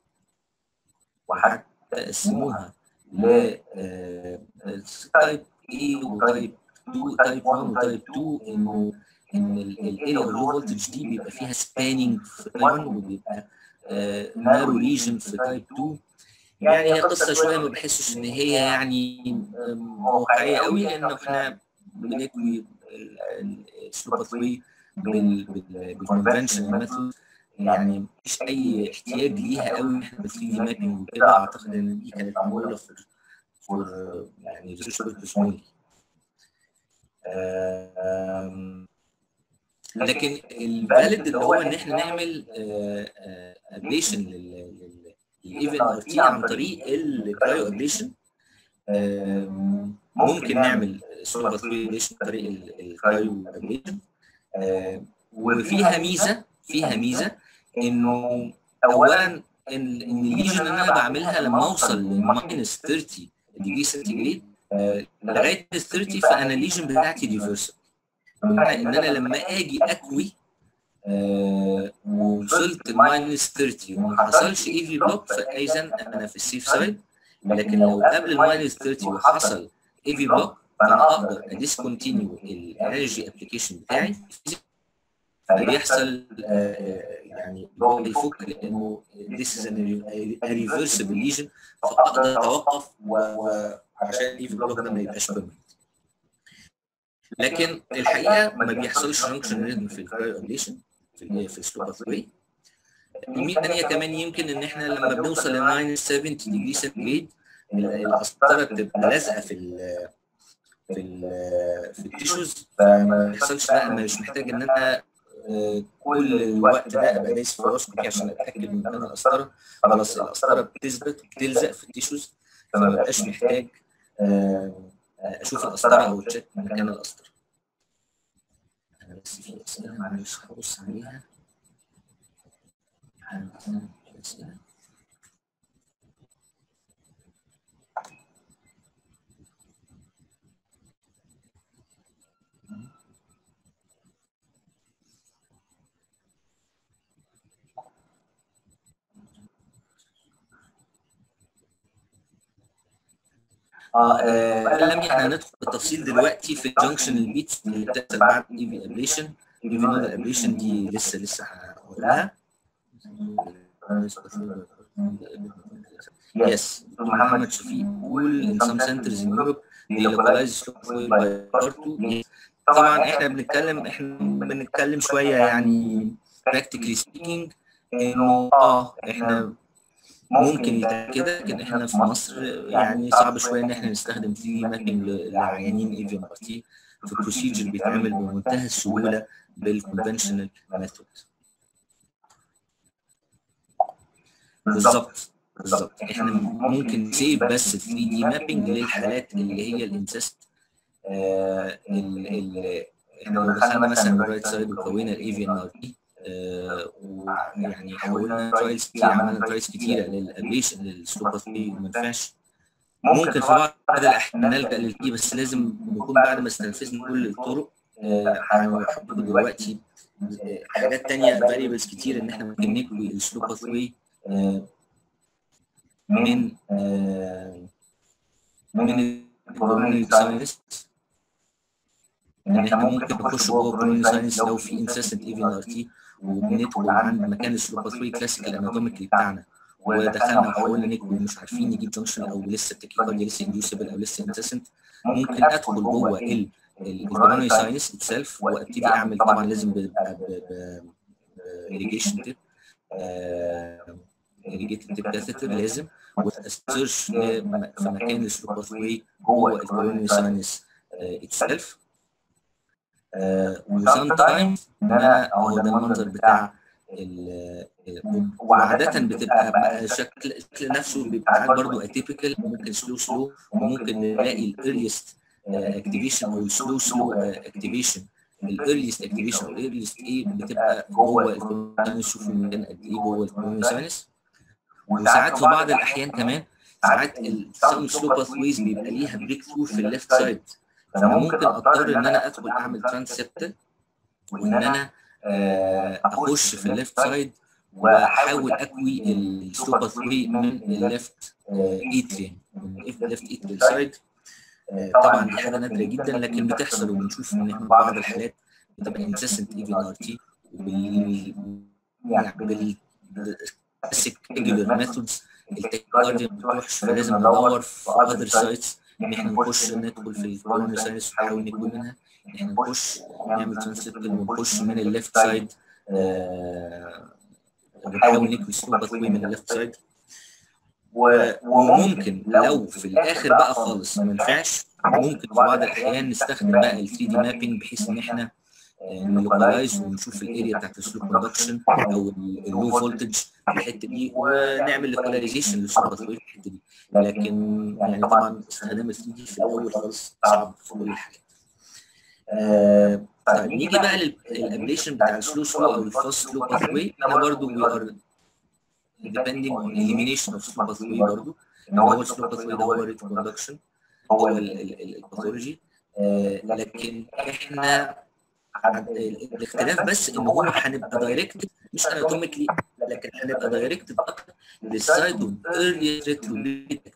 وحتى قسموها ل تايب اي وتايب 2 تايب 1 وتايب 2 انه ان الاريا اوف لو فولتج دي بيبقى فيها سباننج في تايب 1 وبيبقى نارو ريجن في تايب 2 يعني هي قصه شويه ما بحسش ان هي يعني آم، واقعيه قوي لانه احنا بنكوي السوبر 3 بالكونفنشنال ميثود يعني مفيش اي احتياج ليها قوي احنا بال 3 دي مابينج وكده اعتقد ان دي كانت معموله في فور يعني ريسيرش بيربس اونلي لكن الفاليد اللي هو ان احنا نعمل ابليشن للايفن ار تي عن طريق الكرايو ابليشن ممكن نعمل سوبر ابليشن عن طريق الكرايو ابليشن وفيها ميزه فيها ميزه انه اولا ان ان الليجن اللي انا بعملها لما اوصل لماينس 30 ديجري سنتيجريد لغايه ال 30 فانا الليجن بتاعتي ريفرسبل بمعنى ان انا لما اجي اكوي آه ووصلت الماينس 30 وما حصلش اي في بلوك فاذا انا في السيف سايد لكن لو قبل الماينس 30 وحصل اي في بلوك فانا اقدر اديسكونتينيو الانرجي ابلكيشن بتاعي فبيحصل آه يعني هو بيفك لانه this is a reversible lesion فاقدر اتوقف وعشان الاي في بلوك ده ما يبقاش permanent لكن الحقيقه ما بيحصلش جنكشن ريزم في الكرايو ابليشن في في السلوبر 3 الميزه الثانيه كمان يمكن ان احنا لما بنوصل ل 70 ديجري سنتيجريد القسطره بتبقى لازقه في ال في ال في التيشوز فما بيحصلش بقى مش محتاج ان انا كل الوقت ده ابقى دايس في راسكي عشان اتاكد من مكان القسطره خلاص القسطره بتثبت بتلزق في التيشوز فما بقاش محتاج اشوف القسطره او تشيك مكان القسطره انا بس في اسئله معلش هبص عليها اسئله اه لم احنا هندخل بالتفصيل دلوقتي في الجنكشن البيتس اللي بتحصل بعد الاي في ابليشن الاي في نودال ابليشن دي لسه لسه هقولها يس دكتور محمد شفيق بيقول in some centers in Europe they localize slow by R2 طبعا احنا بنتكلم احنا بنتكلم شويه يعني practically speaking انه اه احنا ممكن يتعمل كده لكن احنا في مصر يعني صعب شويه ان احنا نستخدم 3 دي مابينج للعيانين اي في ار تي في بروسيجر بيتعمل بمنتهى السهوله بالكونفشنال ميثود بالظبط بالظبط احنا ممكن نسيب بس 3 دي مابينج للحالات اللي هي الانسست آه احنا لو دخلنا مثلا الرايت سايد وكوينا الاي في ان ار تي آه ويعني حاولنا ترايلز كتير عملنا ترايلز كتيره للابليشن للسوبر 3 وما ينفعش ممكن في بعض الاحيان نلجا للكي بس لازم نكون بعد ما استنفذنا كل الطرق هنحط دلوقتي حاجات تانية فاريبلز كتير ان احنا ممكن نكوي السوبر 3 آه من آه من الكورونري ساينس ان احنا ممكن نخش جوه الكورونري ساينس لو في انسيستنت اي في ار تي وبندخل عند مكان السلوبر 3 كلاسيكال اناتوميكلي بتاعنا ودخلنا وحاولنا نكتب ومش عارفين نجيب جنكشن او لسه التكيكارديا لسه انديوسبل او لسه انتسنت ممكن ادخل جوه البلمونري ساينس اتسلف وابتدي اعمل طبعا لازم irrigation تيب irrigated تيب كاثيتر لازم وسيرش في مكان السلو باث واي جوه البلمونري ساينس اتسلف وسام تايمز ان انا اهو ده المنظر بتاع وعادة بتبقى بقى شكل الشكل نفسه بيبقى ساعات برضه اتيبيكال ممكن سلو سلو وممكن نلاقي الايرليست اكتيفيشن او السلو سلو اكتيفيشن الايرليست اكتيفيشن او الايرليست ايه بتبقى جوه الكوميونيساينس شوفوا المكان قد ايه جوه الكوميونيساينس وساعات في بعض الاحيان كمان ساعات السم سلو باث ويز بيبقى ليها بريك ثرو في الليفت سايد فانا ممكن اضطر ان انا ادخل اعمل ترانسبتل وان انا اخش في الليفت سايد واحاول اكوي السلو باث واي من الليفت ايتريم من الليفت ايتريم سايد طبعا دي حاجه نادره جدا لكن بتحصل وبنشوف ان احنا بعض الحالات بتبقى انسيسنت اي في ار تي وبال يعني بالكلاسيك ريجولر ميثودز التكارديا ما بتروحش فلازم ندور في اذر سايتس ان احنا نخش ندخل في الكولوني ساينس ونحاول نكوي منها ان احنا نخش نعمل ترانسليبل ونخش من الليفت سايد بنحاول نكوي سلو باث من الليفت سايد وممكن لو في الاخر بقى خالص ما ينفعش ممكن في بعض الاحيان نستخدم بقى ال 3 دي مابينج بحيث ان احنا نلوكلايز ونشوف الاريا بتاعت السلو كوندكشن او اللو فولتج في الحته دي ونعمل لوكاليزيشن للسلو باث في الحته دي لكن يعني طبعا استخدام ال 3 دي في الاول خالص صعب في كل الحالات. آه طيب نيجي بقى للابليشن بتاع السلو سلو او الفاست سلو باث واي احنا برضه وي ار depending on elimination of slow pathway برضه ان هو السلو باثوي ده هو الريت كوندكشن هو الباثولوجي لكن احنا الاختلاف بس ان هو هنبقى دايركت مش اناتوميكلي لكن هنبقى دايركت اكتر للسايد اوف ايرلي ريتروبيت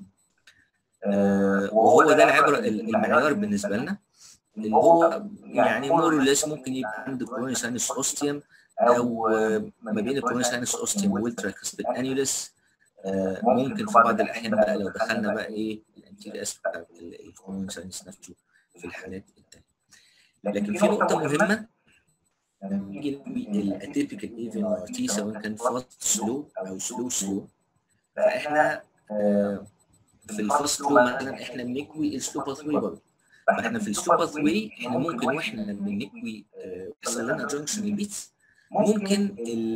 وهو ده العبره المعيار بالنسبه لنا اللي هو يعني مور ليس ممكن يبقى عند كوروني ساينس اوستيوم او ما بين الكوروني ساينس اوستيوم والتراكسبيد انيولس ممكن في بعض الاحيان بقى لو دخلنا بقى ايه الانتيري اس بتاع الكوروني ساينس نفسه في الحالات الثانيه لكن في نقطه مهمه لما نيجي الاتيبيكال ايفن ار تي سواء كان فاست سلو او سلو سلو فاحنا في الفاست سلو مثلا احنا بنكوي السلو باثوي برضه فاحنا في السلو باثوي احنا ممكن واحنا بنكوي يحصل لنا جنكشن البيتس ممكن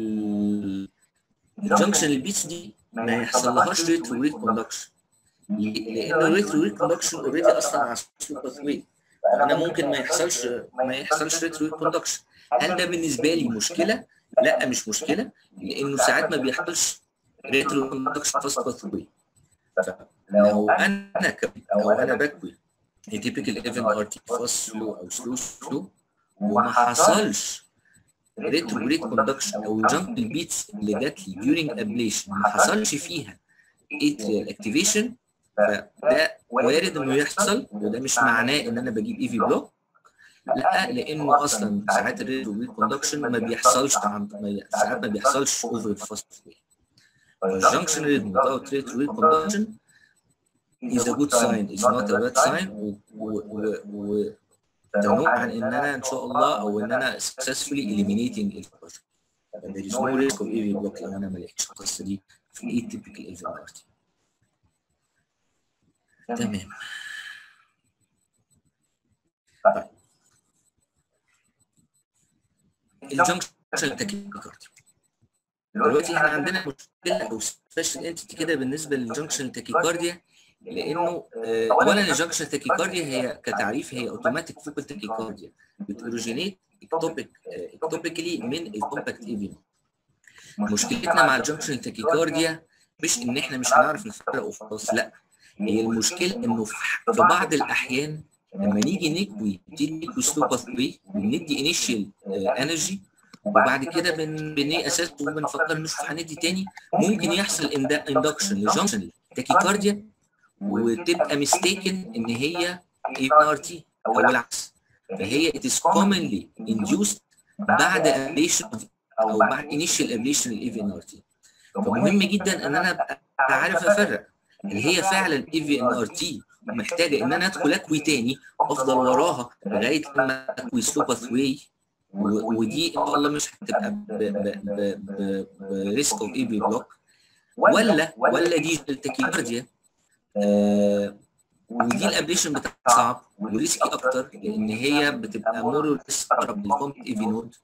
الجنكشن البيتس دي ما يحصلهاش ريترو ريت كوندكشن لان الريترو ريت كوندكشن اوريدي اصلا على السلو باثوي انا ممكن ما يحصلش ما يحصلش ريترو ريت كوندكشن هل ده بالنسبه لي مشكله؟ لا مش مشكله لانه ساعات ما بيحصلش ريترو كوندكشن فاست باثوي لو انا كبي او انا بكوي تيبيكال ايفن ار تي فاست سلو او سلو سلو وما حصلش ريترو ريت كوندكشن او جامب البيتس اللي جات لي ديورنج ابليشن ما حصلش فيها اتريال اكتيفيشن فده وارد انه يحصل وده مش معناه ان انا بجيب اي في بلوك لا لانه اصلا ساعات الريترو ريت كوندكشن ما بيحصلش ساعات ما بيحصلش اوفر الفاست واي الجنكشن ريت without ريترو ريت كوندكشن is a good sign is not a bad sign و تنوع عن ان انا ان شاء الله او ان انا successfully eliminating الفاست there is no risk of AV block لو انا ما لقيتش القصه دي في الاي تيبيكال ايفن بارتي تمام طيب الجنكشن تاكيكارديا دلوقتي احنا عندنا مشكله او سبيشال انتيتي كده بالنسبه للجنكشن تاكيكارديا لانه اولا الجنكشن تاكيكارديا هي كتعريف هي اوتوماتيك فوكال تاكيكارديا بتوريجينيت اكتوبيك اكتوبيكلي من الكومباكت ايفين مشكلتنا مع الجنكشن تاكيكارديا مش ان احنا مش هنعرف نفرق وخلاص لا هي المشكله انه في بعض الاحيان لما نيجي نكوي نبتدي نكوي سلو باثوي بندي انيشال انرجي وبعد كده بن بني اساس وبنفكر نشوف هندي تاني ممكن يحصل اندكشن لجنكشن تاكيكارديا وتبقى ميستيكن ان هي اي ار تي او العكس فهي it is commonly induced بعد ablation او بعد initial ablation الاي في ار تي فمهم جدا ان انا ابقى عارف افرق هل هي فعلا اي في ان ار تي محتاجه ان انا ادخل اكوي تاني افضل وراها لغايه لما اكوي سلو باث واي ودي ان شاء الله مش هتبقى بريسك اوف اي بي بلوك ولا ولا دي التكيكارديا آه ودي الابليشن بتاعها صعب وريسكي اكتر لان هي بتبقى مور اقرب للكومت اي في نود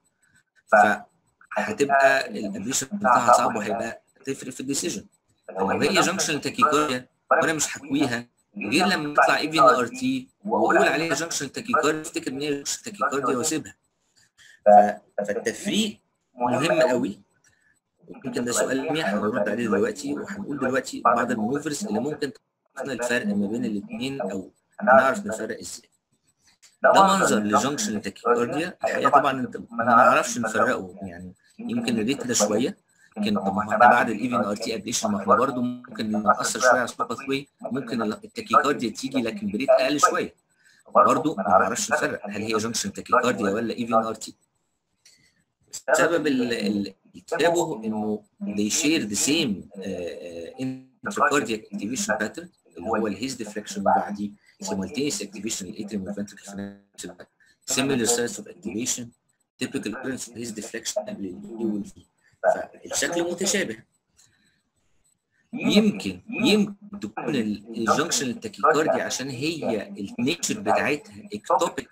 فهتبقى الابليشن بتاعها صعب وهيبقى تفرق في الديسيجن لو هي جنكشن تاكيكارديا وانا مش هكويها غير لما يطلع اي في ار تي واقول عليها جنكشن تاكيكارديا افتكر ان هي جنكشن تاكيكارديا واسيبها فالتفريق مهم قوي يمكن ده سؤال ميح هنرد عليه دلوقتي وهنقول دلوقتي بعض المانوفرز اللي ممكن تعرفنا الفرق ما بين الاثنين او نعرف نفرق ازاي ده منظر لجنكشن التاكيكارديا الحقيقه طبعا انت ما نعرفش نفرقه يعني يمكن الريت ده شويه لكن طب ما احنا بعد الايفن ار تي ابليشن ما احنا برضه ممكن ناثر شويه على السوبر واي ممكن التاكيكارديا تيجي لكن بريت اقل شويه برضه ما نعرفش نفرق هل هي جنكشن تاكيكارديا ولا ايفن ار تي سبب التشابه انه they share the same uh, intracardiac activation pattern اللي هو الهيز ديفليكشن وبعديه simultaneous activation الاتريوم والفنتريكل similar size of activation typical occurrence of his deflection قبل الاي والفي فالشكل متشابه يمكن يمكن تكون الجنكشن التاكيكارديا عشان هي النيتشر بتاعتها اكتوبيك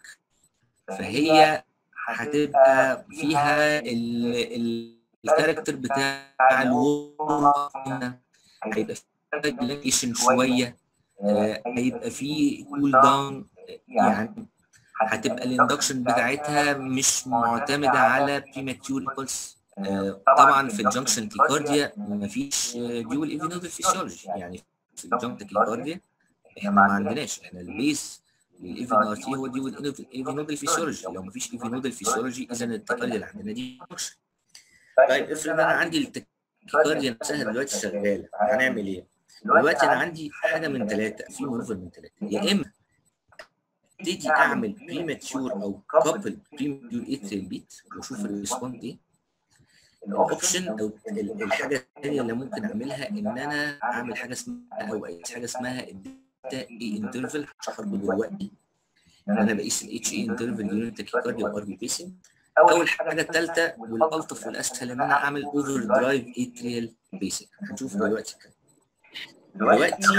فهي هتبقى فيها الكاركتر بتاع الورم هيبقى فيها شويه هيبقى فيه كول داون يعني هتبقى الاندكشن بتاعتها مش معتمده على بريماتيور امبلس طبعا في الجنكشن تيكارديا مفيش ديول ايفينودال فيسيولوجي يعني في الجنكشن تيكارديا احنا ما عندناش احنا البيس الايفن ار تي هو ديول ايفينودال فيسيولوجي لو مفيش ايفينودال فيسيولوجي اذا التيكارديا اللي عندنا دي جنكشن طيب افرض انا عندي التيكارديا نفسها دلوقتي شغاله هنعمل ايه؟ دلوقتي انا عندي حاجه من ثلاثه في مانوفر من ثلاثه يا اما ابتدي اعمل بريماتيور او كابل بريماتيور اتريال بيت واشوف الريسبوند ايه الاوبشن او الحاجه الثانيه اللي ممكن اعملها ان انا اعمل حاجه اسمها او حاجه اسمها الداتا اي انترفل هشرحه دلوقتي ان انا بقيس الاتش اي انترفل يونت تاكيكارديا وار بي بيسنج او الحاجه الثالثه والالطف والاسهل ان انا اعمل اوفر درايف اتريال بيسنج هنشوف دلوقتي كده دلوقتي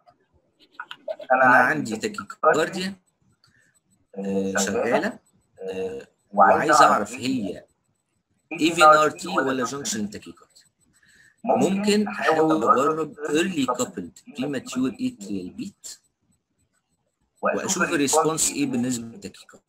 انا عندي تاكيكارديا آه شغاله آه وعايز اعرف هي ايفن ار تي ولا جنكشن تاكيكارديا ممكن احاول اجرب early coupled premature atrial beat واشوف الريسبونس ايه بالنسبه للتاكيكارديا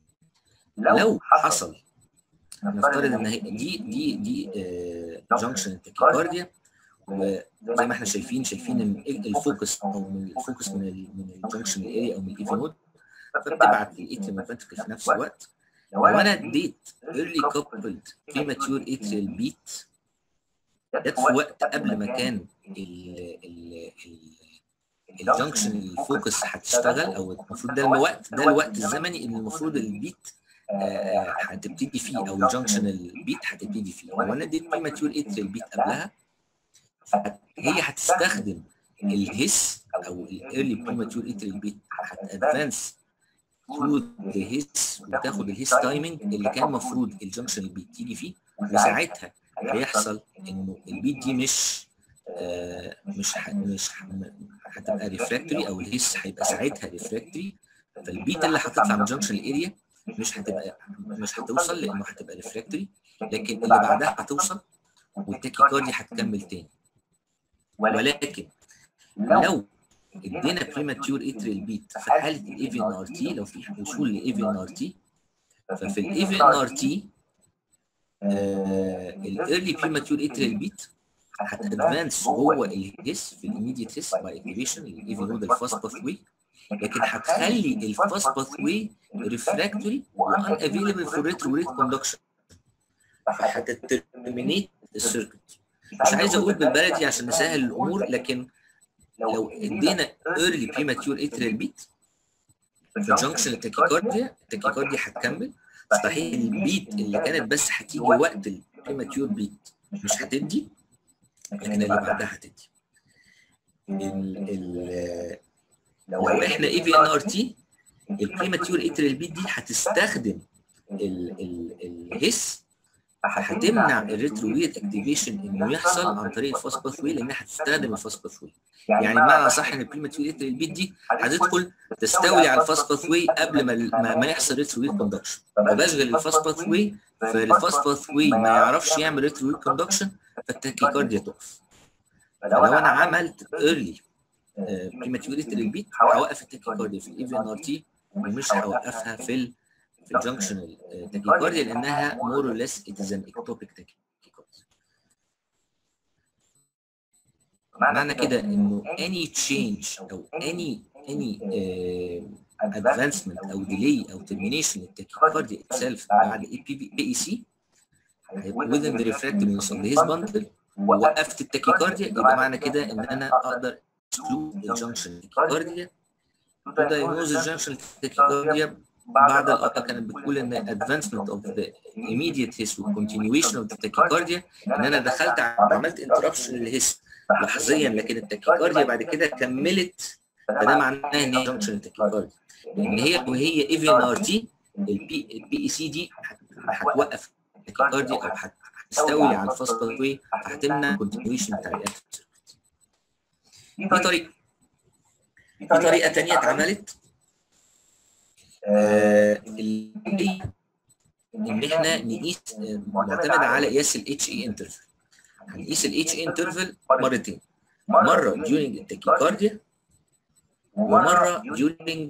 لو حصل نفترض ان هي دي دي دي جنكشن تاكيكارديا وزي ما احنا شايفين شايفين ان الفوكس او من الفوكس من ال من الجنكشن اريا او من الايفي نود فبتبعت الاتريوم فنتركل في نفس الوقت لو انا اديت early coupled premature atrial beat جت في وقت قبل ما كان الجنكشن الفوكس هتشتغل او المفروض ده الوقت ده الوقت الزمني اللي المفروض البيت هتبتدي فيه او الجنكشن البيت هتبتدي فيه لو انا اديت بريماتيور اتريال بيت قبلها هي هتستخدم الهيس او الايرلي بريماتيور اتريال بيت هتادفانس ثرو ذا هيس وتاخد الهيس تايمنج اللي كان المفروض الجنكشن البيت تيجي فيه وساعتها هيحصل انه البيت دي مش آه مش ح... مش ح... هتبقى ريفراكتوري او الهيس هيبقى ساعتها ريفراكتوري فالبيت اللي هتطلع من جنكشن الاريا مش هتبقى مش هتوصل لانه هتبقى ريفراكتوري لكن اللي بعدها هتوصل والتاكيكارديا هتكمل تاني ولكن لو ادينا بريماتيور اتريال بيت في حاله الايفن ار تي لو في وصول لايفن ار تي ففي الايفن ار تي الايرلي بريماتيور اتريال بيت هتادفانس جوه الهيس في الايميديت هيس باي اكتيفيشن الايفن نود الفاست باث واي لكن هتخلي الفاست باث واي ريفراكتوري وان افيلبل فور ريترو ريت كوندكشن فهتترمينيت السيركت مش عايز اقول بالبلدي عشان نسهل الامور لكن لو ادينا early premature atrial beat في جنكشن التاكيكارديا التاكيكارديا هتكمل صحيح البيت اللي كانت بس هتيجي وقت البريماتيور بيت مش هتدي لكن اللي بعدها هتدي ال ال لو احنا اي في ان ار تي البريماتيور اتريال بيت دي هتستخدم ال ال الهس فهتمنع الريتروويد اكتيفيشن انه يحصل عن طريق الفاست باث واي لانها هتستخدم الفاست باث واي يعني بمعنى صح ان البريماتيور اتريال بيت دي هتدخل تستولي على الفاست باث واي قبل ما ما, ما يحصل ريتروويد كوندكشن فبشغل الفاست باث واي فالفاست باث واي ما يعرفش يعمل ريتروويد كوندكشن فالتاكيكارديا تقف فلو انا عملت ايرلي بريماتيوريتي للبيت هوقف التاكيكارديا في الاي في ان ار تي ومش هوقفها في ال في الجنكشنال تاكيكارديا لانها مور اور ليس ات از ان اكتوبيك تاكيكارديا معنى كده انه any change او any any uh, advancement او delay او termination للتاكيكارديا itself بعد اي بي بي اي سي within the refractoriness of the his bundle ووقفت التاكيكارديا يبقى معنى كده ان انا اقدر exclude الجنكشن تاكيكارديا to diagnose الجنكشن تاكيكارديا بعض الآراء كانت بتقول ان advancement of the immediate his continuation of the tachycardia ان انا دخلت عملت interruption للهس لحظيا لكن التاكيكارديا بعد كده كملت فده معناه ان هي جنكشن تاكيكارديا لان هي وهي اي في ان ار تي البي اي سي دي هتوقف التاكيكارديا او هتستولي على الفاست باثوي فهتمنع الكونتينيويشن بتاع الاكتف دي طريقه في طريقه ثانيه اتعملت آه اللي ان احنا نقيس معتمد على قياس الاتش اي انترفال هنقيس الاتش اي انترفال مرتين مره during التاكيكارديا ومره during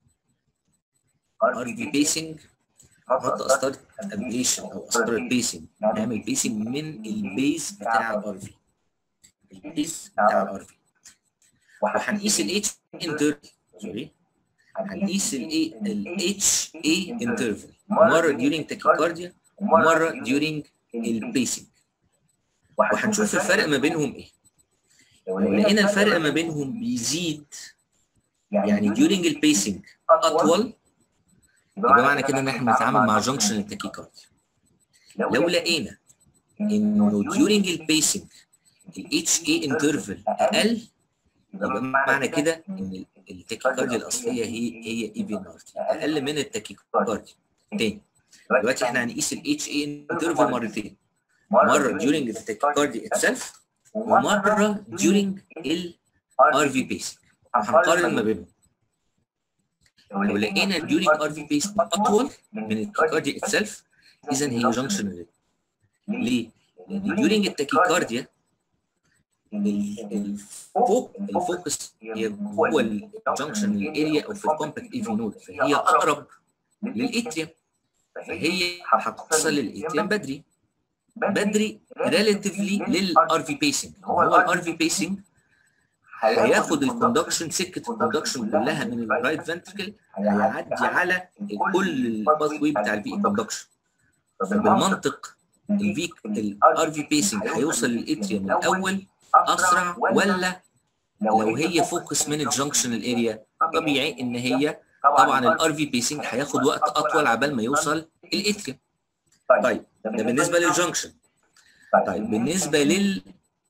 ار في بيسنج نحط قسطره ابليشن او قسطره بيسنج نعمل بيسنج من البيز بتاع الار في البيز بتاع الار في وهنقيس الاتش انترفال سوري هنقيس الايه الاتش اي انترفال مره during تاكيكارديا ومره during البيسنج وهنشوف الفرق ما بينهم ايه لو لقينا الفرق ما بينهم بيزيد يعني during البيسنج اطول يبقى معنى كده ان احنا بنتعامل مع جنكشن التاكيكارديا لو لقينا انه during البيسنج الاتش اي انترفال اقل يبقى معنى كده ان التاكيكارديا الاصليه هي هي اي في ار تي اقل من التاكيكارديا تاني دلوقتي احنا هنقيس الاتش اي انترفال مرتين مره during التاكيكارديا اتسلف ومره during الار في بيسنج هنقارن ما بينهم لو لقينا during ار في بيسنج اطول من التاكيكارديا اتسلف اذا هي جنكشن ليه؟ لان during التاكيكارديا الفوق الفوكس هي جوه الجنكشن الاريا او في الكومباكت اي في نود فهي اقرب للاتريوم فهي هتوصل للاتريوم بدري بدري ريلاتيفلي للار في بيسنج هو الار في بيسنج هياخد الكوندكشن سكه الكوندكشن كلها من الرايت فنتركل هيعدي على كل الباث واي بتاع الفي كوندكشن فبالمنطق الفي الار في بيسنج هيوصل للاتريوم الاول اسرع ولا لو هي فوكس من الجنكشن الاريا طبيعي ان هي طبعا الار في بيسنج هياخد وقت اطول عبال ما يوصل الاتريوم طيب ده بالنسبه للجنكشن طيب بالنسبه لل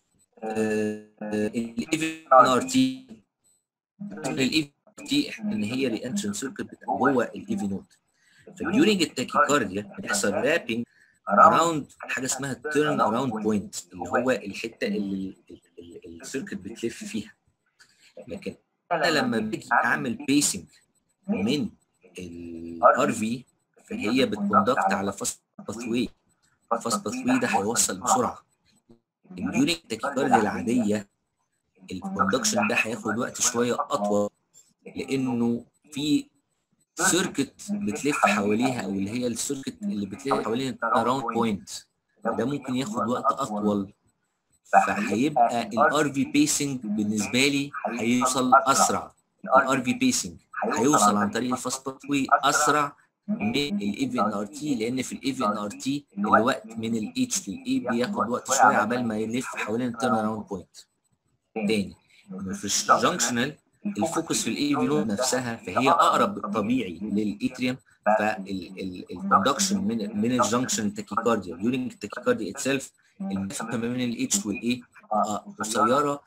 الاي ار تي الاي تي ان هي ري انترن سيركت جوه الاي في نود فديورنج التاكيكارديا بيحصل رابنج اراوند حاجه اسمها تيرن اراوند بوينت اللي هو الحته اللي السيركت بتلف فيها لكن انا لما باجي اعمل بيسنج من الار في فهي بتكوندكت على فاست باث واي فاست باث واي ده هيوصل بسرعه الديورنج التاكيكارديا العاديه الكوندكشن ده هياخد وقت شويه اطول لانه في سيركت بتلف حواليها او اللي هي السيركت اللي بتلف حوالين الراوند بوينت ده ممكن ياخد وقت اطول فهيبقى الار في بيسنج بالنسبه لي هيوصل اسرع الار في بيسنج هيوصل عن طريق الفاست باثوي اسرع من الاي في ان ار تي لان في الاي في ان ار تي الوقت من الاتش للاي بياخد وقت شويه عبال ما يلف حوالين التيرن اراوند بوينت تاني في الجنكشنال الفوكس في الاي في نود نفسها فهي اقرب طبيعي للاتريوم فالكوندكشن من من الجنكشن التاكيكارديا during التاكيكارديا اتسلف المسافه ما بين الاتش والاي تبقى قصيره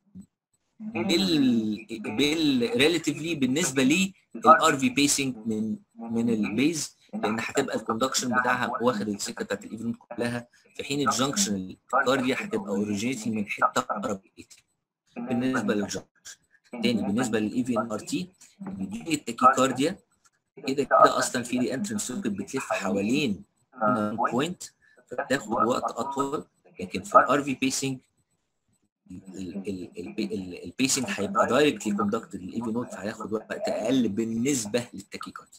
بال بال ريلاتيفلي بالنسبه لي الار في بيسنج من من البيز لان هتبقى الكوندكشن بتاعها واخد السكه بتاعت الايفنت كلها في حين الجنكشن الكارديا هتبقى اوريجينيتي من حته اقرب بالنسبه للجنكشن تاني بالنسبه للاي في ان ار تي بيجي التاكيكارديا كده كده اصلا في دي انترنس سيركت بتلف حوالين بوينت فبتاخد وقت اطول لكن في الار في بيسنج البيسنج هيبقى دايركتلي كوندكتد للاي في نوت فهياخد وقت اقل بالنسبه للتاكيكارديا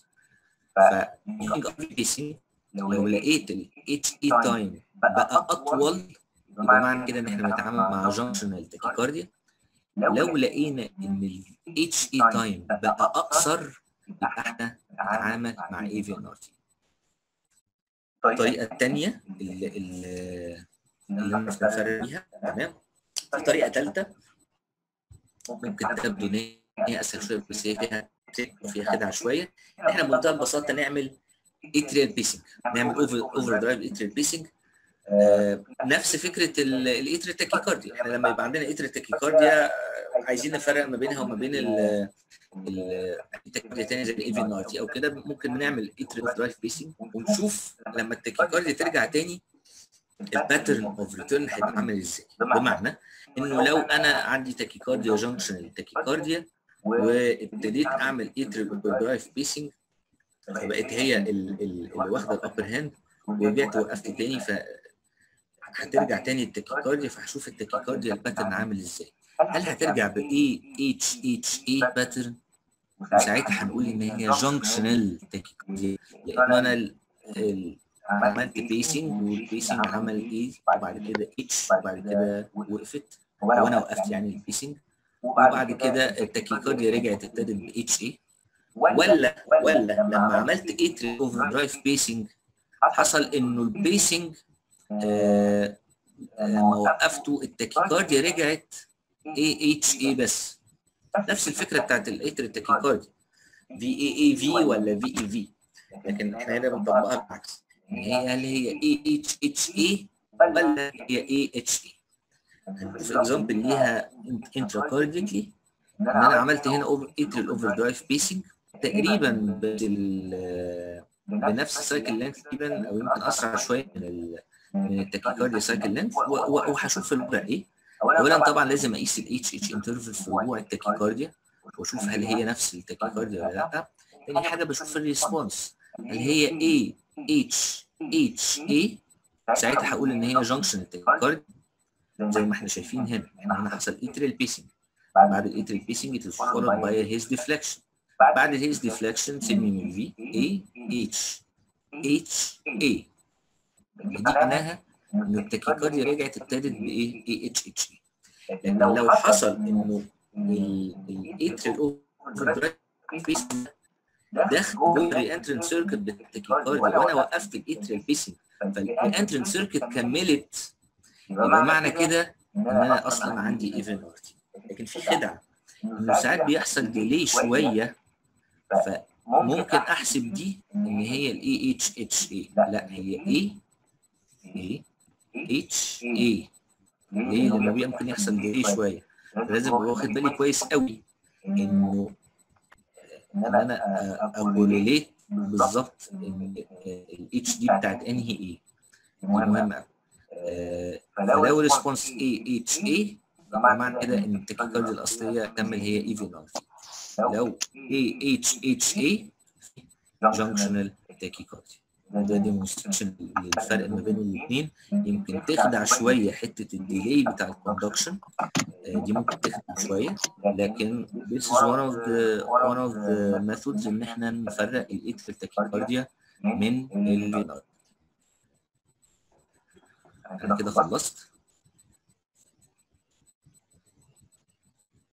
ف بيسنج لو لقيت الاتش اي تايم بقى اطول يبقى معنى كده ان احنا بنتعامل مع جانكشنال تاكيكارديا لو لقينا ان الاتش اي تايم بقى اقصر يبقى احنا نتعامل مع اي في ان ار تي الطريقه الثانيه اللي اللي اللي انا بفرق بيها تمام في طريقه ثالثه ممكن تبدو ان هي اسهل شويه بس هي فيها فيها خدعه شويه احنا بمنتهى البساطه نعمل اتريال بيسنج نعمل اوفر اوفر درايف اتريال بيسنج آه نفس فكره الاتريال تاكيكارديا احنا لما يبقى عندنا اتريال تاكيكارديا عايزين نفرق ما بينها وما بين ال التاكيكارديا تاني زي الاي في ان ار تي او كده ممكن نعمل اتريال درايف بيسنج ونشوف لما التاكيكارديا ترجع تاني الباترن اوف ريتيرن هيبقى عامل ازاي بمعنى انه لو انا عندي تاكيكارديا جانكشن تاكيكارديا وابتديت اعمل اتريال درايف بيسنج فبقت هي اللي واخده الابر هاند ورجعت وقفت تاني ف هترجع تاني التاكيكارديا فهشوف التاكيكارديا الباترن عامل ازاي هل هترجع ب اي اتش اتش اي باترن وساعتها هنقول ان هي جانكشنال تاكيكارديا لان انا ال ال عملت بيسنج والبيسنج عمل ايه وبعد كده اتش وبعد كده وقفت وانا وقفت يعني البيسنج وبعد كده التاكيكارديا رجعت ابتدت ب اتش اي ولا ولا لما عملت اتري اوفر درايف بيسنج حصل انه البيسنج آه لما وقفته التاكيكارديا رجعت اي اتش اي بس نفس الفكره بتاعت الاتري التاكيكارديا في اي اي في ولا في اي في لكن احنا هنا بنطبقها بالعكس هي هل هي اي اتش اتش اي ولا هي اي اتش اي هنشوف اكزامبل ليها انتراكارديكلي ان انا عملت هنا اوفر اتري اوفر درايف بيسنج تقريبا بنفس السايكل لينث تقريبا او يمكن اسرع شويه من ال من التاكيكارديا سايكل لينث وهشوف الوضع ايه اولا طبعا لازم اقيس الاتش اتش انترفل في رجوع التاكيكارديا واشوف هل هي نفس التاكيكارديا ولا لا تاني حاجه بشوف الريسبونس هل هي اي اتش اتش اي ساعتها هقول ان هي جانكشن التاكيكارديا زي ما احنا شايفين هنا احنا هنا حصل اتريال بيسنج بعد الاتريال بيسنج it is followed by a his deflection بعد الهيز ديفليكشن سيبني من في اي اتش اتش اي دي معناها ان التاكيكارديا رجعت ابتدت بايه اي اتش اتش اي لكن لو حصل انه الاتريال اوفر درايف داخل جوه الانترنت سيركت بالتاكيكارديا وانا وقفت الاتريال بيسنج فالانترنت سيركت كملت يبقى معنى كده ان انا اصلا عندي ايفن ارتي لكن في خدعه انه ساعات بيحصل ديلي شويه فممكن احسب دي ان هي الاي اتش اتش اي لا هي اي اي اتش اي ليه؟ لانه ممكن يحصل ديلي شويه لازم ابقى واخد بالي كويس قوي انه ان انا اكوريليت بالظبط ان الاتش دي بتاعت انهي اي دي مهمه قوي فلو ريسبونس اي اتش اي يبقى معنى كده ان التكيكارديا الاصليه كمل هي ايفن ار لو اي اتش اتش اي جانكشنال تاكيكارديا ده ديمونستريشن للفرق ما بين الاثنين يمكن تخدع شويه حته الديلي بتاع الكوندكشن دي ممكن تخدع شويه لكن this is one of the one of the methods ان احنا نفرق الاتريال تاكيكارديا من الفينار انا كده خلصت